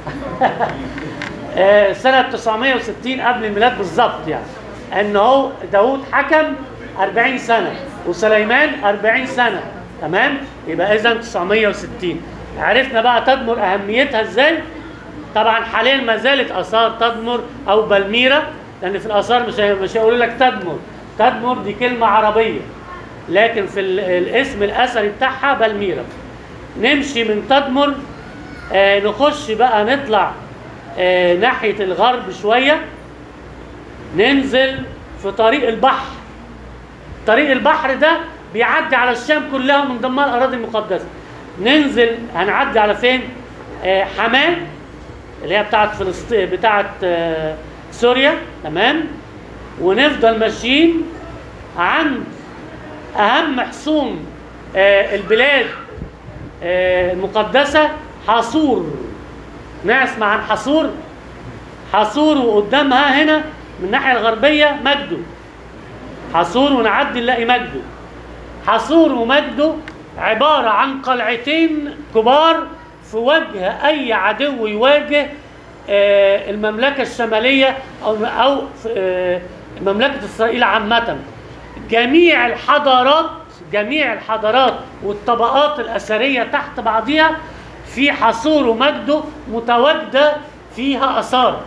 آه، سنة 960 قبل الميلاد بالظبط يعني ان هو داوود حكم 40 سنة وسليمان 40 سنة تمام يبقى اذا 960 عرفنا بقى تدمر اهميتها ازاي طبعا حاليا ما زالت اثار تدمر او بالميرا لان في الاثار مش هي- مش هيقولوا لك تدمر تدمر دي كلمة عربية لكن في ال- الاسم الاثري بتاعها بالميرا نمشي من تدمر آه نخش بقى نطلع آه ناحية الغرب شوية ننزل في طريق البحر طريق البحر ده بيعدي على الشام كلها ومن ضمنها الأراضي المقدسة ننزل هنعدي على فين؟ آه حماه اللي هي بتاعت فلسطين بتاعت آه سوريا تمام ونفضل ماشيين عند أهم حصون آه البلاد آه المقدسة حصور نسمع عن حصور حصور وقدامها هنا من الناحية الغربية مجده حصور ونعدي نلاقي مجده حصور ومجده عبارة عن قلعتين كبار في وجه أي عدو يواجه آه، المملكة الشمالية أو أو في، آه، مملكة إسرائيل عامة جميع الحضارات جميع الحضارات والطبقات الأثرية تحت بعضها في حصور ومجده متواجدة فيها آثار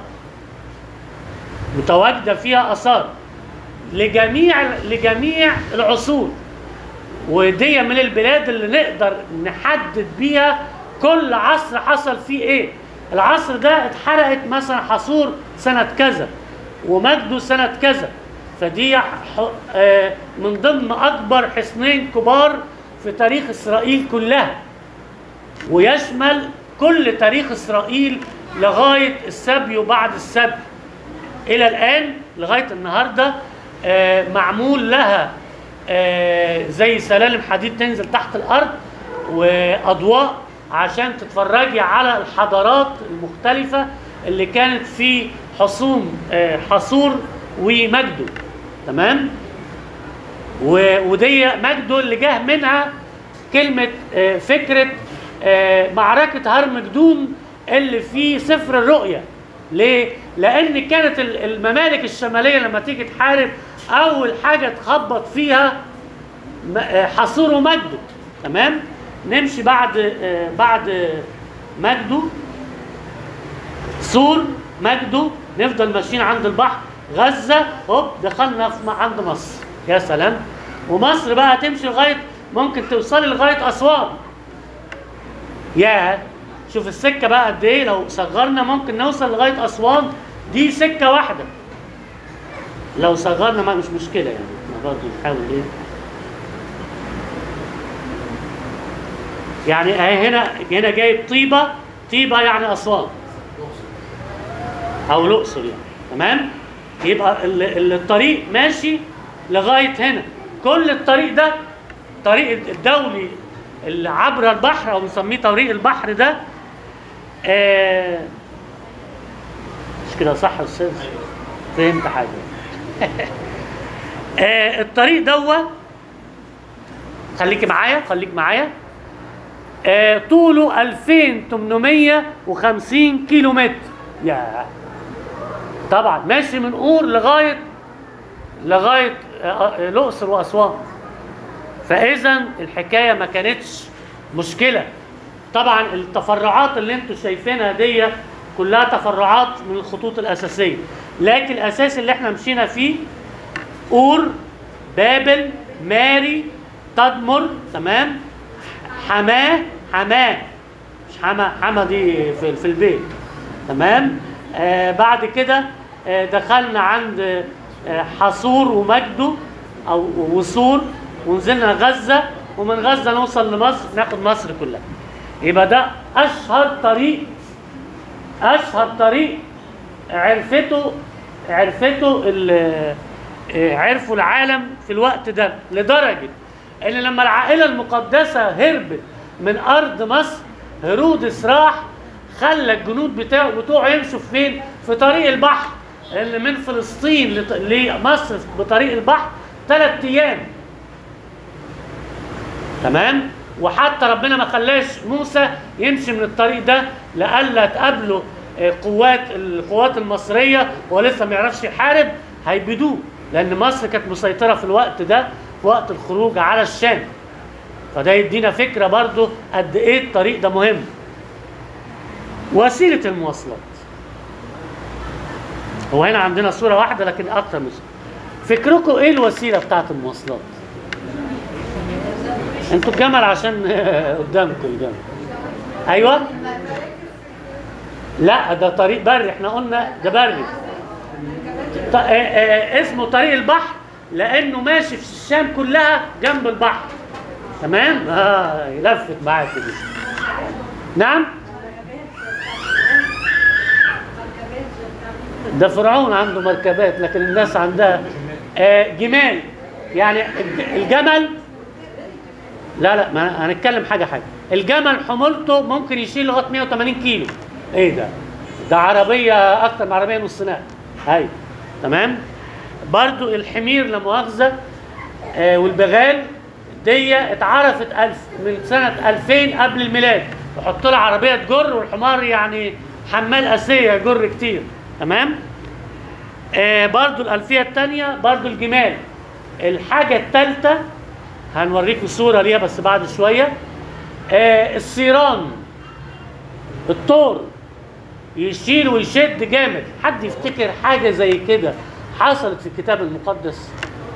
متواجدة فيها آثار لجميع لجميع العصور ودي من البلاد اللي نقدر نحدد بيها كل عصر حصل فيه ايه العصر ده اتحرقت مثلا حصور سنة كذا ومجده سنة كذا فدي ح- آه، من ضمن أكبر حصنين كبار في تاريخ إسرائيل كلها ويشمل كل تاريخ إسرائيل لغاية السبي وبعد السبي إلى الآن لغاية النهاردة آه، معمول لها آه، زي سلالم حديد تنزل تحت الارض واضواء عشان تتفرجي على الحضارات المختلفه اللي كانت في حصون آه، حصور ومجده تمام و- ودي مجده اللي جه منها كلمة آه، فكرة آه، معركة هرمجدون اللي في سفر الرؤيا ليه؟ لأن كانت ال- الممالك الشمالية لما تيجي تحارب أول حاجة تخبط فيها م- آه، حصور ومجده تمام؟ نمشي بعد آه، بعد آه، مجده سور مجده نفضل ماشيين عند البحر غزة هوب دخلنا في عند مصر يا سلام ومصر بقى تمشي لغاية ممكن توصلي لغاية أسوان يا شوف السكة بقى قد إيه لو صغرنا ممكن نوصل لغاية أسوان دي سكة واحدة لو صغرنا ما مش مشكلة يعني احنا برضه نحاول إيه يعني اهي هنا هنا جايب طيبة طيبة يعني أسوان او الاقصر يعني تمام يبقى ال- ال- الطريق ماشي لغايه هنا كل الطريق ده طريق الدولي اللي عبر البحر او بنسميه طريق البحر ده آه مش كده صح يا استاذ فهمت حاجه آه الطريق دوا خليكي معايا خليك معايا آه طوله 2850 كيلو متر يا طبعا ماشي من اور لغايه لغايه آه، آه، الاقصر واسوان فاذا الحكايه ما كانتش مشكله طبعا التفرعات اللي انتم شايفينها دي كلها تفرعات من الخطوط الاساسيه لكن الاساس اللي احنا مشينا فيه اور بابل ماري تدمر تمام حماه حماه مش حما حما دي في, في البيت تمام آه بعد كده آه دخلنا عند آه حصور ومجده او وصول ونزلنا غزه ومن غزه نوصل لمصر ناخد مصر كلها يبقى ده اشهر طريق اشهر طريق عرفته عرفته ال- آه، عرفوا العالم في الوقت ده لدرجه ان لما العائله المقدسه هربت من ارض مصر هيرودس راح خلى الجنود بتاعه بتوعه يمشوا فين؟ في طريق البحر اللي من فلسطين لط- لمصر بطريق البحر ثلاث ايام تمام وحتى ربنا ما خلاش موسى يمشي من الطريق ده لئلا تقابله آه، قوات القوات المصريه وهو لسه ما يعرفش يحارب هيبيدوه لان مصر كانت مسيطره في الوقت ده في وقت الخروج على الشام فده يدينا فكره برضو قد ايه الطريق ده مهم وسيله المواصلات هو هنا عندنا صوره واحده لكن اكتر من صورة. فكركم ايه الوسيله بتاعت المواصلات انتوا الجمل عشان قدامكم الجمل ايوه لا ده طريق بري احنا قلنا ده بري ط- آه، آه، اسمه طريق البحر لانه ماشي في الشام كلها جنب البحر تمام اه لفت معاك دي نعم ده فرعون عنده مركبات لكن الناس عندها آه، جمال يعني الج- الجمل لا لا ما هنتكلم حاجه حاجه الجمل حمولته ممكن يشيل لغايه 180 كيلو ايه ده ده عربيه اكتر من عربيه نص نقل ايوه تمام برضو الحمير لا مؤاخذه آه والبغال دي اتعرفت ألف من سنة 2000 قبل الميلاد يحط لها عربية تجر والحمار يعني حمال أسية يجر كتير تمام آه برضو الألفية التانية برضو الجمال الحاجة التالتة هنوريكم صورة ليها بس بعد شوية آه السيران الطور يشيل ويشد جامد حد يفتكر حاجة زي كده حصلت في الكتاب المقدس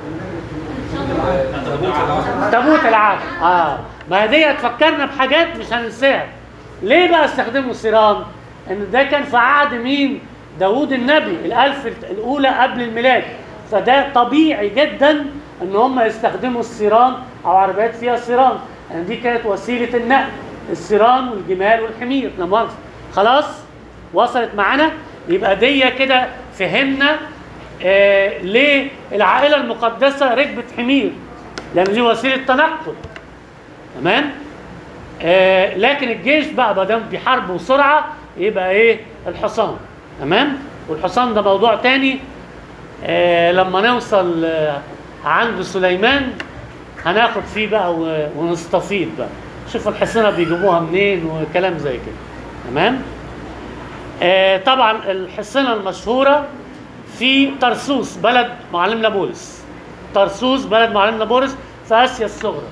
تابوت العهد اه ما هي دي هتفكرنا بحاجات مش هننساها ليه بقى استخدموا السيران ان ده كان في عهد مين داوود النبي الالف الاولى قبل الميلاد فده طبيعي جدا ان هم يستخدموا السيران او عربيات فيها سيران يعني دي كانت وسيله النقل السيران والجمال والحمير لا مؤاخذه خلاص وصلت معانا يبقى دي كده فهمنا آه ليه العائله المقدسه ركبت حمير لان دي وسيله تنقل تمام آه لكن الجيش بقى ما دام بيحاربوا بسرعه يبقى ايه الحصان تمام والحصان ده موضوع تاني آه لما نوصل آه عند سليمان هناخد فيه بقى و- ونستفيض بقى شوف الحصنه بيجيبوها منين وكلام زي كده تمام آه طبعا الحصنه المشهوره في طرسوس بلد معلمنا بولس طرسوس بلد معلمنا بولس في اسيا الصغرى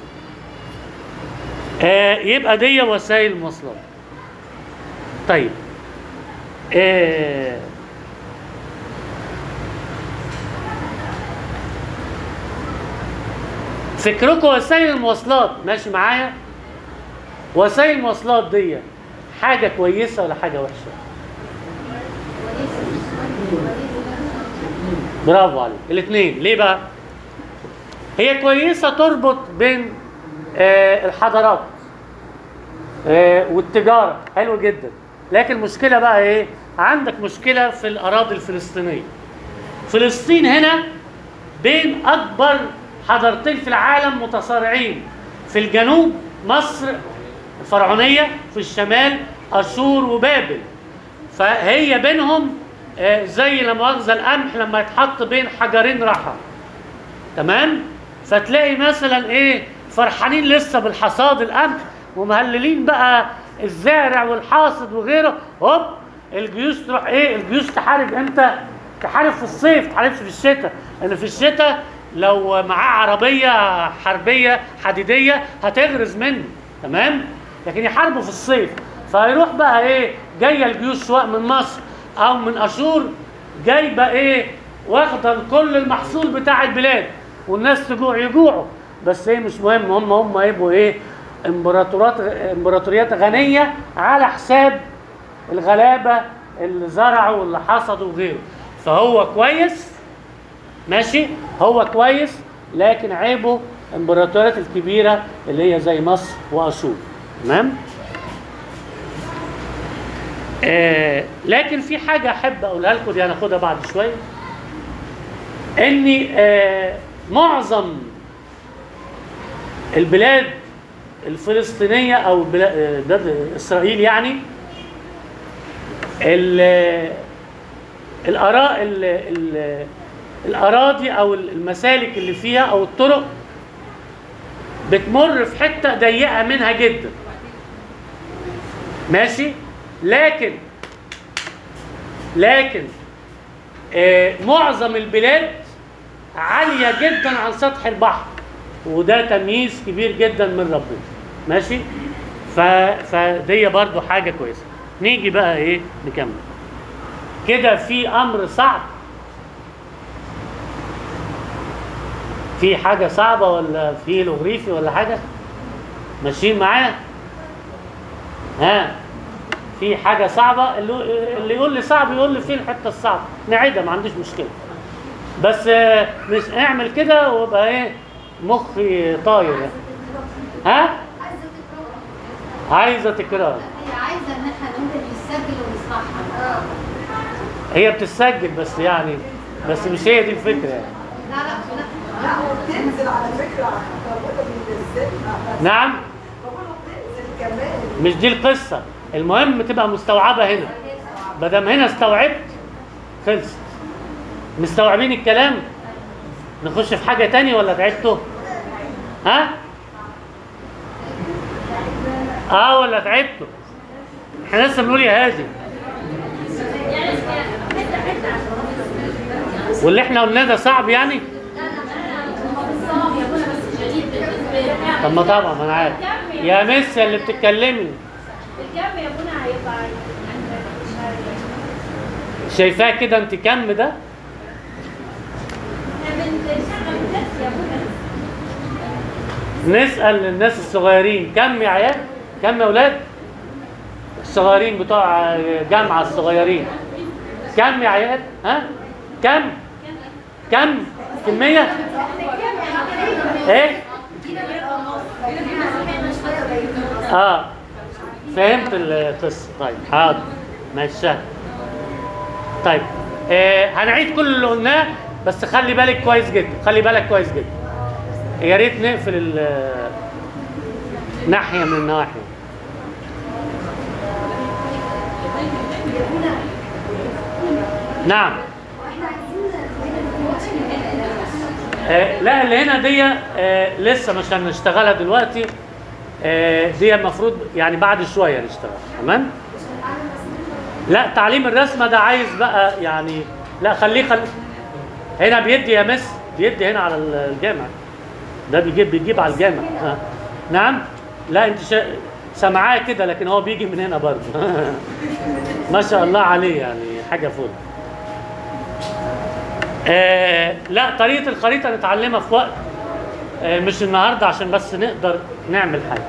آه يبقى دي وسائل المواصلات طيب آه فكركم وسائل المواصلات ماشي معايا وسائل المواصلات دي حاجة كويسة ولا حاجة وحشة برافو عليك الاثنين ليه بقى هي كويسة تربط بين آه الحضارات آه والتجارة حلو جدا لكن المشكلة بقى ايه عندك مشكلة في الأراضي الفلسطينية فلسطين هنا بين أكبر حضارتين في العالم متصارعين في الجنوب مصر الفرعونية في الشمال أشور وبابل فهي بينهم آه، زي لا مؤاخذة القمح لما يتحط بين حجرين رحى تمام فتلاقي مثلا ايه فرحانين لسه بالحصاد القمح ومهللين بقى الزارع والحاصد وغيره هوب الجيوش تروح ايه الجيوش تحارب امتى تحارب في الصيف تحاربش في الشتاء لان في الشتاء لو معاه عربيه حربيه حديديه هتغرز منه تمام لكن يحاربوا في الصيف فيروح بقى ايه جايه الجيوش سواء من مصر او من اشور جايبه ايه واخده كل المحصول بتاع البلاد والناس تجوع يجوعوا بس ايه مش مهم هم هم يبقوا ايه امبراطورات امبراطوريات غنيه على حساب الغلابه اللي زرعوا واللي حصدوا وغيره فهو كويس ماشي هو كويس لكن عيبه الامبراطوريات الكبيره اللي هي زي مصر واشور تمام آه لكن في حاجه احب اقولها لكم دي هناخدها بعد شويه ان آه معظم البلاد الفلسطينيه او بلا- آه، بلاد اسرائيل يعني ال- الاراء ال- ال- الاراضي او المسالك اللي فيها او الطرق بتمر في حته ضيقه منها جدا ماشي لكن لكن آه معظم البلاد عاليه جدا عن سطح البحر وده تمييز كبير جدا من ربنا ماشي ف... فدي برضو حاجه كويسه نيجي بقى ايه نكمل كده في امر صعب في حاجه صعبه ولا في لغريفي ولا حاجه ماشيين معايا ها في حاجه صعبه اللي اللي يقول لي صعب يقول لي فين الحته الصعبه نعيدها ما عنديش مشكله بس آه، مش اعمل كده ويبقى ايه مخي طاير يعني. ها عايزه تكرار هي عايزه ان احنا نقول نسجل ونسمعها هي بتسجل بس يعني بس مش هي دي الفكره يعني لا لا لا لا وبتنزل على فكرة بقوله بينزلها بس نعم بقوله بتنزل كمان مش دي القصه المهم تبقى مستوعبه هنا مادام هنا استوعبت خلصت مستوعبين الكلام نخش في حاجه تاني ولا تعبتوا ها اه ولا تعبتوا احنا لسه بنقول يا هادي واللي احنا قلناه ده صعب يعني طب ما طبعا ما انا عارف يا مس اللي بتتكلمي الكم يا بونا هيبقى يعني مش عارف شايفاه كده انت كم ده احنا بنشغل الناس يا بونا نسأل الناس الصغيرين كم يا عيال كم يا اولاد الصغيرين بتوع جامعة الصغيرين كم يا عيال ها كم كم كمية ايه اه فهمت القصة طيب حاضر ماشي سهل. طيب آه هنعيد كل اللي قلناه بس خلي بالك كويس جدا خلي بالك كويس جدا يا ريت نقفل ال- ناحيه من النواحي نعم واحنا عايزين نتواصل هنا آه، لا اللي هنا دي آه، لسه مش هنشتغلها دلوقتي آه، دي المفروض يعني بعد شويه نشتغل تمام لا تعليم الرسمه ده عايز بقى يعني لا خليه خليه هنا بيدي يا مس بيدي هنا على الجامع ده بيجيب بيجيب على الجامع ها. نعم لا انت شا... سامعاه كده لكن هو بيجي من هنا برضه ما شاء الله عليه يعني حاجه فل آه لا طريقه الخريطه نتعلمها في وقت آه مش النهارده عشان بس نقدر نعمل حاجه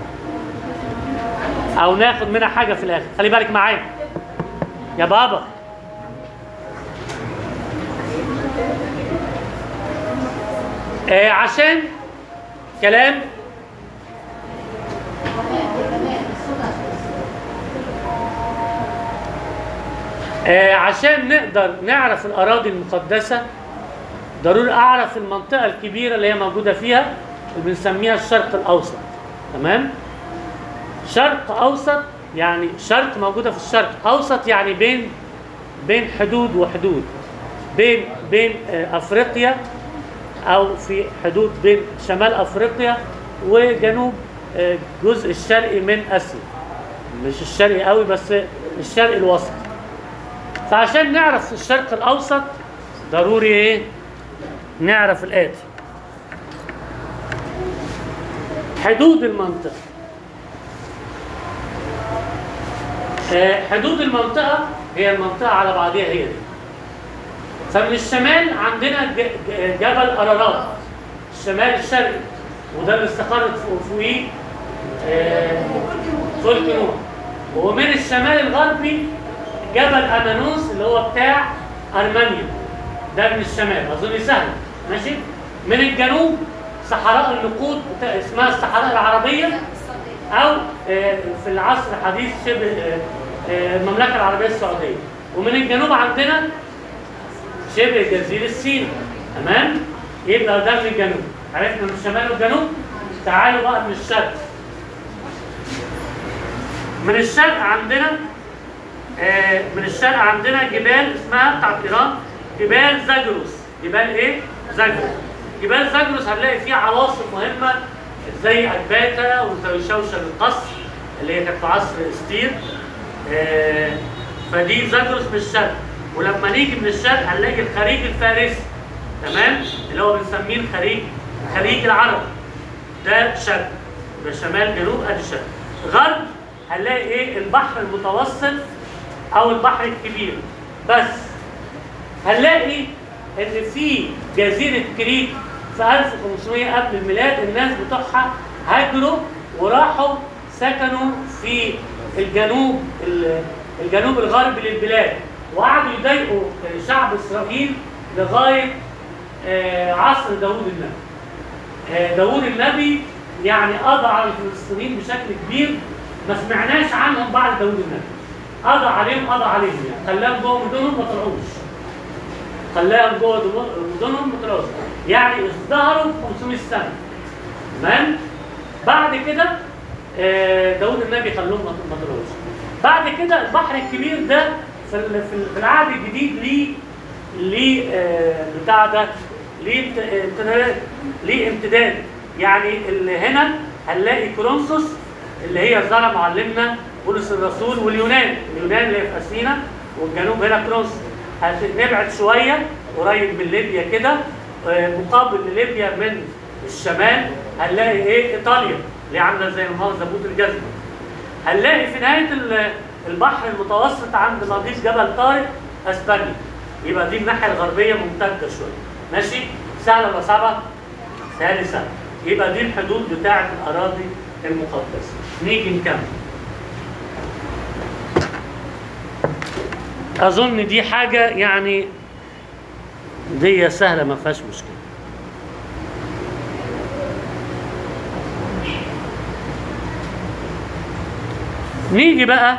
او ناخد منها حاجه في الاخر خلي بالك معايا يا بابا آه عشان كلام آه عشان نقدر نعرف الأراضي المقدسة ضروري أعرف المنطقة الكبيرة اللي هي موجودة فيها اللي بنسميها الشرق الأوسط تمام؟ شرق أوسط يعني شرق موجودة في الشرق أوسط يعني بين بين حدود وحدود بين بين آه، أفريقيا أو في حدود بين شمال أفريقيا وجنوب آه، الجزء الشرقي من آسيا مش الشرقي قوي بس الشرق الوسط فعشان نعرف الشرق الاوسط ضروري ايه نعرف الاتي حدود المنطقه آه، حدود المنطقه هي المنطقه على بعضها هي دي فمن الشمال عندنا ج- ج- جبل ارارات الشمال الشرقي وده اللي استقرت فوق- فوقيه آه، فلك نوح ومن الشمال الغربي جبل امانوس اللي هو بتاع ارمينيا ده من الشمال اظن سهل ماشي من الجنوب صحراء النقود بتا- اسمها الصحراء العربيه او آه، في العصر الحديث شبه آه، آه، المملكه العربيه السعوديه ومن الجنوب عندنا شبه جزيره سيناء تمام يبقى ده من الجنوب عرفنا من الشمال والجنوب تعالوا بقى من الشرق من الشرق عندنا آه، من الشرق عندنا جبال اسمها بتاعت ايران جبال زاجروس جبال ايه؟ زاجروس جبال زاجروس هنلاقي فيها عواصم مهمه زي اكباتا وزي شوشن القصر اللي هي كانت في عصر استير آه، فدي زاجروس من الشرق ولما نيجي من الشرق هنلاقي الخليج الفارسي تمام اللي هو بنسميه الخليج خليج العرب ده شرق يبقى شمال جنوب ادي شرق غرب هنلاقي ايه البحر المتوسط او البحر الكبير بس هنلاقي ان في جزيره كريت في 1500 قبل الميلاد الناس بتوعها هاجروا وراحوا سكنوا في الجنوب ال- الجنوب الغربي للبلاد وقعدوا يضايقوا شعب اسرائيل لغايه آه، عصر داوود النبي آه، داوود النبي يعني قضى على الفلسطينيين بشكل كبير ما سمعناش عنهم بعد داوود النبي قضى عليهم قضى عليهم يعني خلاهم جوه مدنهم ما طلعوش خلاهم جوه دم- مدنهم ما طلعوش يعني ازدهروا 500 سنه تمام بعد كده آه، داوود النبي خلوهم ما ما طلعوش بعد كده البحر الكبير ده في ال- في ال- في العهد الجديد ليه ليه آه، بتاع ده ليه امت- امتداد ليه امتداد يعني اللي هنا هنلاقي كرونسوس اللي هي زرع معلمنا بولس الرسول واليونان اليونان اللي هي في اثينا والجنوب هنا كرونسوس هنبعد شويه قريب من ليبيا كده آه، مقابل لليبيا من الشمال هنلاقي ايه ايطاليا اللي عامله زي المؤاخذه بوت الجزمه هنلاقي في نهايه ال- البحر المتوسط عند مضيق جبل طارق اسبانيا يبقى دي الناحيه الغربيه ممتده شويه ماشي سهله ولا صعبه؟ سهله سهله يبقى دي الحدود بتاعه الاراضي المقدسه نيجي نكمل اظن دي حاجه يعني دي سهله ما فيهاش مشكله نيجي بقى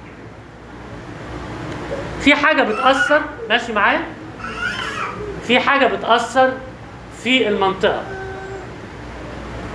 في حاجة بتأثر ماشي معايا؟ في حاجة بتأثر في المنطقة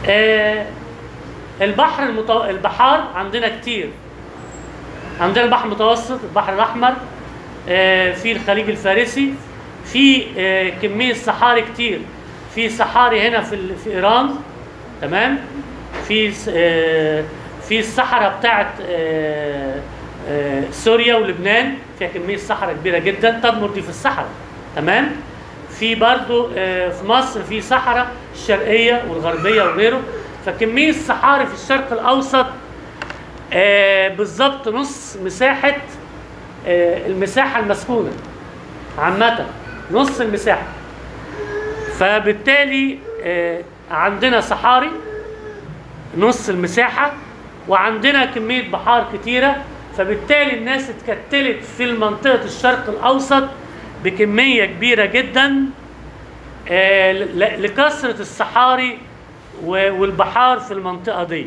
آه البحر المتو... البحار عندنا كتير عندنا البحر المتوسط البحر الاحمر آه في الخليج الفارسي في آه كميه صحاري كتير في صحاري هنا في ال... في ايران تمام في س- آه في الصحراء بتاعت آه آه سوريا ولبنان فيها كميه صحراء كبيره جدا تدمر دي في الصحراء تمام في برضو آه، في مصر في صحراء الشرقية والغربية وغيره فكمية الصحاري في الشرق الأوسط آه، بالظبط نص مساحة آه، المساحة المسكونة عامة نص المساحة فبالتالي آه، عندنا صحاري نص المساحة وعندنا كمية بحار كتيرة فبالتالي الناس اتكتلت في منطقة الشرق الأوسط بكمية كبيرة جدا آه، ل- لكثرة الصحاري و- والبحار في المنطقة دي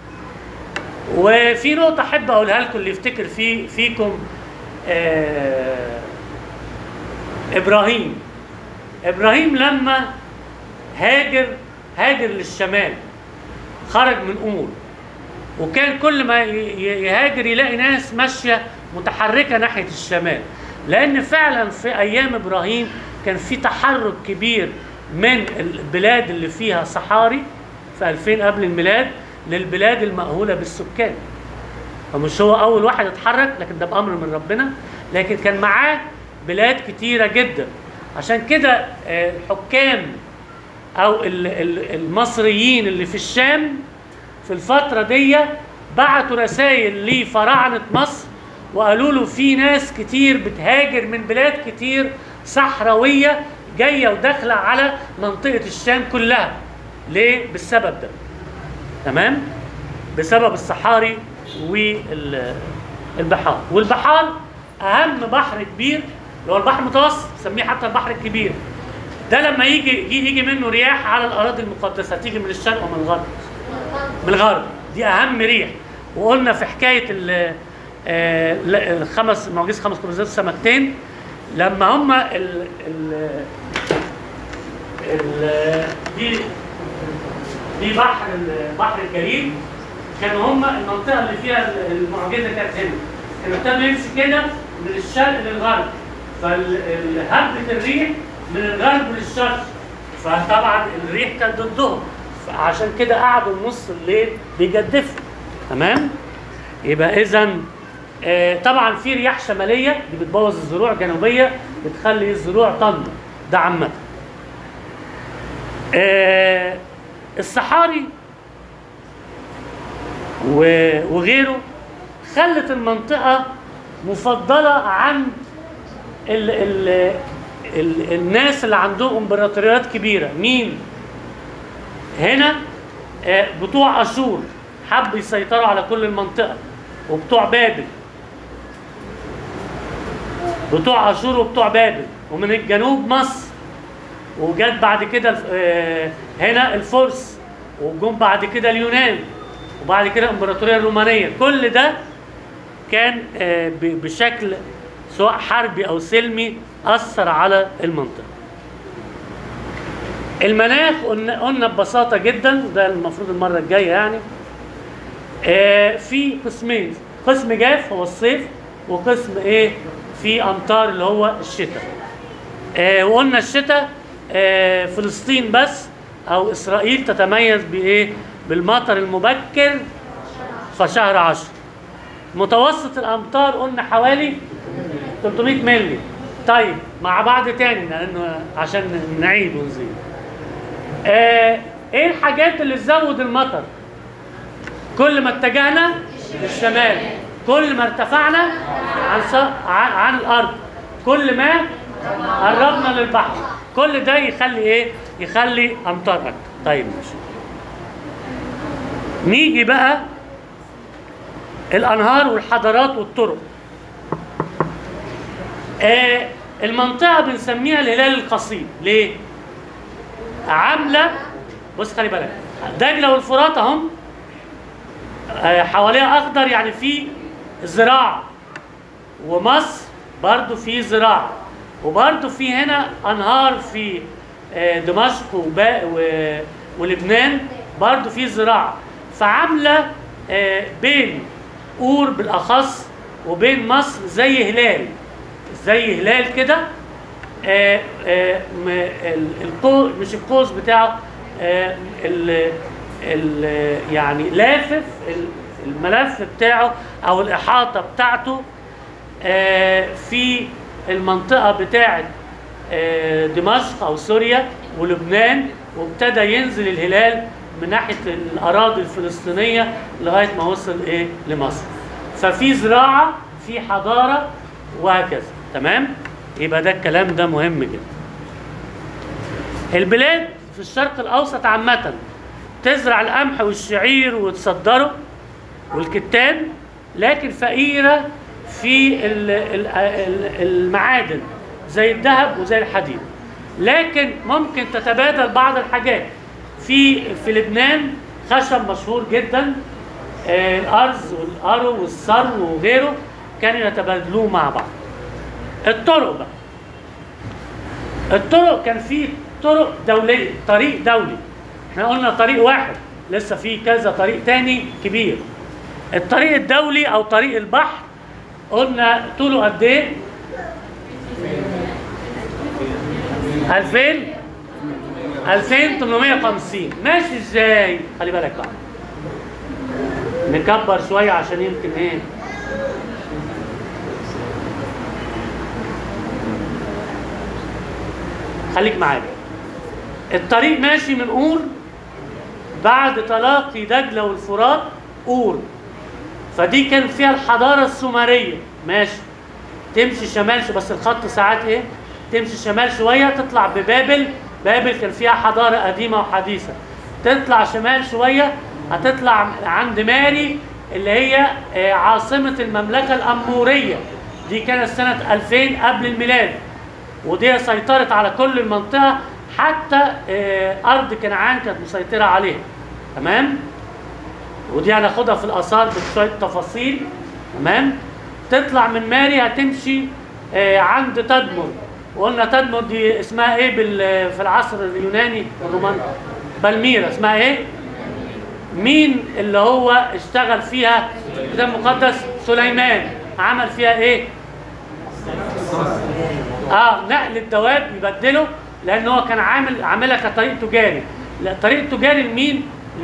وفي نقطة أحب أقولها لكم اللي يفتكر في فيكم آه، إبراهيم إبراهيم لما هاجر هاجر للشمال خرج من أور وكان كل ما ي- ي- يهاجر يلاقي ناس ماشيه متحركه ناحيه الشمال لان فعلا في ايام ابراهيم كان في تحرك كبير من البلاد اللي فيها صحاري في 2000 قبل الميلاد للبلاد المأهوله بالسكان فمش هو اول واحد اتحرك لكن ده بامر من ربنا لكن كان معاه بلاد كتيره جدا عشان كده آه، الحكام او ال- ال- المصريين اللي في الشام في الفترة دي بعتوا رسائل لفراعنة مصر وقالوا له في ناس كتير بتهاجر من بلاد كتير صحراوية جاية وداخلة على منطقة الشام كلها ليه؟ بالسبب ده تمام؟ بسبب الصحاري والبحار والبحار أهم بحر كبير اللي هو البحر المتوسط نسميه حتى البحر الكبير ده لما يجي يجي يجي منه رياح على الأراضي المقدسة تيجي من الشرق ومن الغرب من الغرب دي اهم ريح وقلنا في حكايه ال آه، لا، الخمس معجزه خمس قبضات السمكتين لما هم ال ال ال دي دي بحر ال- بحر الجليل كانوا هم المنطقه اللي فيها المعجزه كانت هنا كانوا ابتدوا يمشي كده من الشرق للغرب فهبه الريح من الغرب للشرق فطبعا الريح كانت ضدهم فعشان كده قعدوا نص الليل بيجدفوا تمام يبقى اذا آه طبعا في رياح شماليه دي بتبوظ الزروع جنوبيه بتخلي الزروع تنمو ده عامه آه الصحاري و- وغيره خلت المنطقة مفضلة عن ال ال ال الناس اللي عندهم امبراطوريات كبيرة مين؟ هنا آه، بتوع أشور حبوا يسيطروا على كل المنطقة وبتوع بابل بتوع أشور وبتوع بابل ومن الجنوب مصر وجت بعد كده الف- آه، هنا الفرس وجم بعد كده اليونان وبعد كده الامبراطوريه الرومانيه كل ده كان آه، ب- بشكل سواء حربي او سلمي اثر على المنطقه المناخ قلنا قلنا ببساطه جدا ده المفروض المره الجايه يعني آه، في قسمين قسم جاف هو الصيف وقسم ايه في امطار اللي هو الشتاء آه، وقلنا الشتاء آه، فلسطين بس او اسرائيل تتميز بايه بالمطر المبكر في شهر عشر متوسط الامطار قلنا حوالي 300 مللي طيب مع بعض تاني لانه عشان نعيد ونزيد آه ايه الحاجات اللي تزود المطر كل ما اتجهنا للشمال كل ما ارتفعنا عن ص- عن, عن الارض كل ما قربنا للبحر كل ده يخلي ايه يخلي امطار اكتر طيب ماشي نيجي بقى الانهار والحضارات والطرق آه المنطقه بنسميها الهلال القصيم ليه عامله بص خلي بالك دجله والفرات اهم آه، حواليها اخضر يعني في زراعه ومصر برضو في زراعه وبرضو في هنا انهار في آه، دمشق وبا- و- ولبنان برضو في زراعه فعامله آه، بين اور بالاخص وبين مصر زي هلال زي هلال كده آه، آه، م- ال- القو مش القوس بتاعه آه، ال ال يعني لافف ال- الملف بتاعه او الاحاطه بتاعته آه، في المنطقه بتاعه آه، دمشق او سوريا ولبنان وابتدى ينزل الهلال من ناحيه الاراضي الفلسطينيه لغايه ما وصل ايه لمصر ففي زراعه في حضاره وهكذا تمام يبقى ده الكلام ده مهم جدا البلاد في الشرق الاوسط عامه تزرع القمح والشعير وتصدره والكتان لكن فقيره في ال- ال- ال- المعادن زي الذهب وزي الحديد لكن ممكن تتبادل بعض الحاجات في في لبنان خشب مشهور جدا آه، الارز والارو والصرو وغيره كانوا يتبادلوه مع بعض الطرق بقى الطرق كان في طرق دولية طريق دولي احنا قلنا طريق واحد لسه في كذا طريق تاني كبير الطريق الدولي او طريق البحر قلنا طوله قد ايه 2000 2850 ماشي ازاي خلي بالك بقى نكبر شويه عشان يمكن ايه خليك معايا الطريق ماشي من اور بعد تلاقي دجله والفرات اور فدي كان فيها الحضاره السومريه ماشي تمشي شمال شو بس الخط ساعات ايه تمشي شمال شويه تطلع ببابل بابل كان فيها حضاره قديمه وحديثه تطلع شمال شويه هتطلع عند ماري اللي هي آه، عاصمه المملكه الاموريه دي كانت سنه 2000 قبل الميلاد ودي سيطرت على كل المنطقه حتى آه، ارض كنعان كانت مسيطره عليها تمام ودي هناخدها في الاثار بشويه تفاصيل تمام تطلع من ماري هتمشي آه، عند تدمر وقلنا تدمر دي اسمها ايه بال- في العصر اليوناني الروماني بالميرا اسمها ايه مين اللي هو اشتغل فيها الكتاب المقدس سليمان عمل فيها ايه اه نقل الدواب يبدله لان هو كان عامل عاملها كطريق تجاري لا طريق تجاري لمين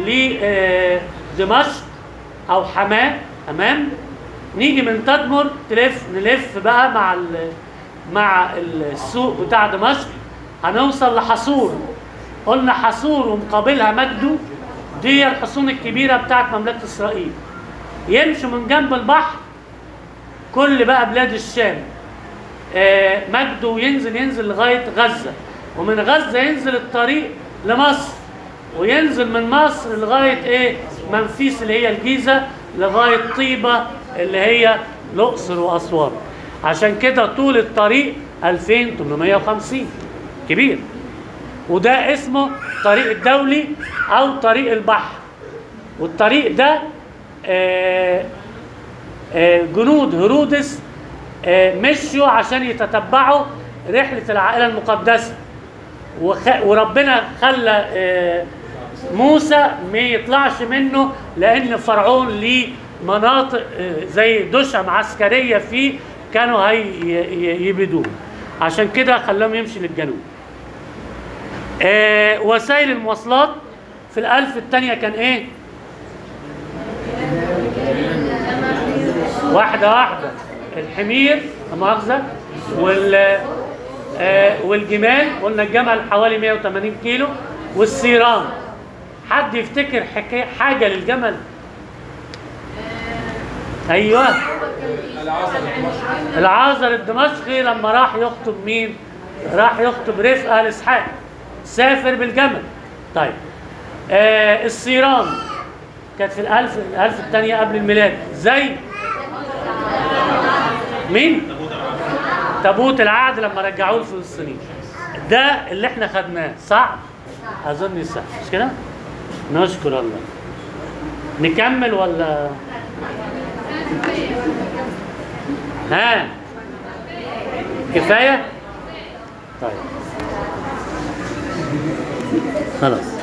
لدمشق او حماه تمام نيجي من تدمر تلف نلف بقى مع ال- مع السوق بتاع دمشق هنوصل لحصور قلنا حصور ومقابلها مجدو دي الحصون الكبيره بتاعت مملكه اسرائيل يمشوا من جنب البحر كل بقى بلاد الشام آه، مجده ينزل ينزل لغايه غزه ومن غزه ينزل الطريق لمصر وينزل من مصر لغايه ايه منفيس اللي هي الجيزه لغايه طيبه اللي هي الاقصر واسوان عشان كده طول الطريق 2850 كبير وده اسمه طريق الدولي او طريق البحر والطريق ده آه آه، جنود هرودس آه، مشوا عشان يتتبعوا رحلة العائلة المقدسة وخ... وربنا خلى آه، موسى ما يطلعش منه لأن فرعون ليه مناطق آه، زي دشم عسكرية فيه كانوا هيبيدوه عشان كده خلاهم يمشي للجنوب آه، وسائل المواصلات في الألف الثانية كان إيه؟ واحدة واحدة الحمير لا مؤاخذة وال آه، والجمال قلنا الجمل حوالي 180 كيلو والسيران حد يفتكر حكاية حاجة للجمل ايوه العصر الدمشقي العازر الدمشقي لما راح يخطب مين راح يخطب رفقة الاسحاق سافر بالجمل طيب آه السيران كانت في الألف الألف الثانية قبل الميلاد زي مين؟ تابوت العهد لما رجعوه الفلسطينيين ده اللي احنا خدناه صعب اظن صح مش كده؟ نشكر الله نكمل ولا ها كفايه طيب خلاص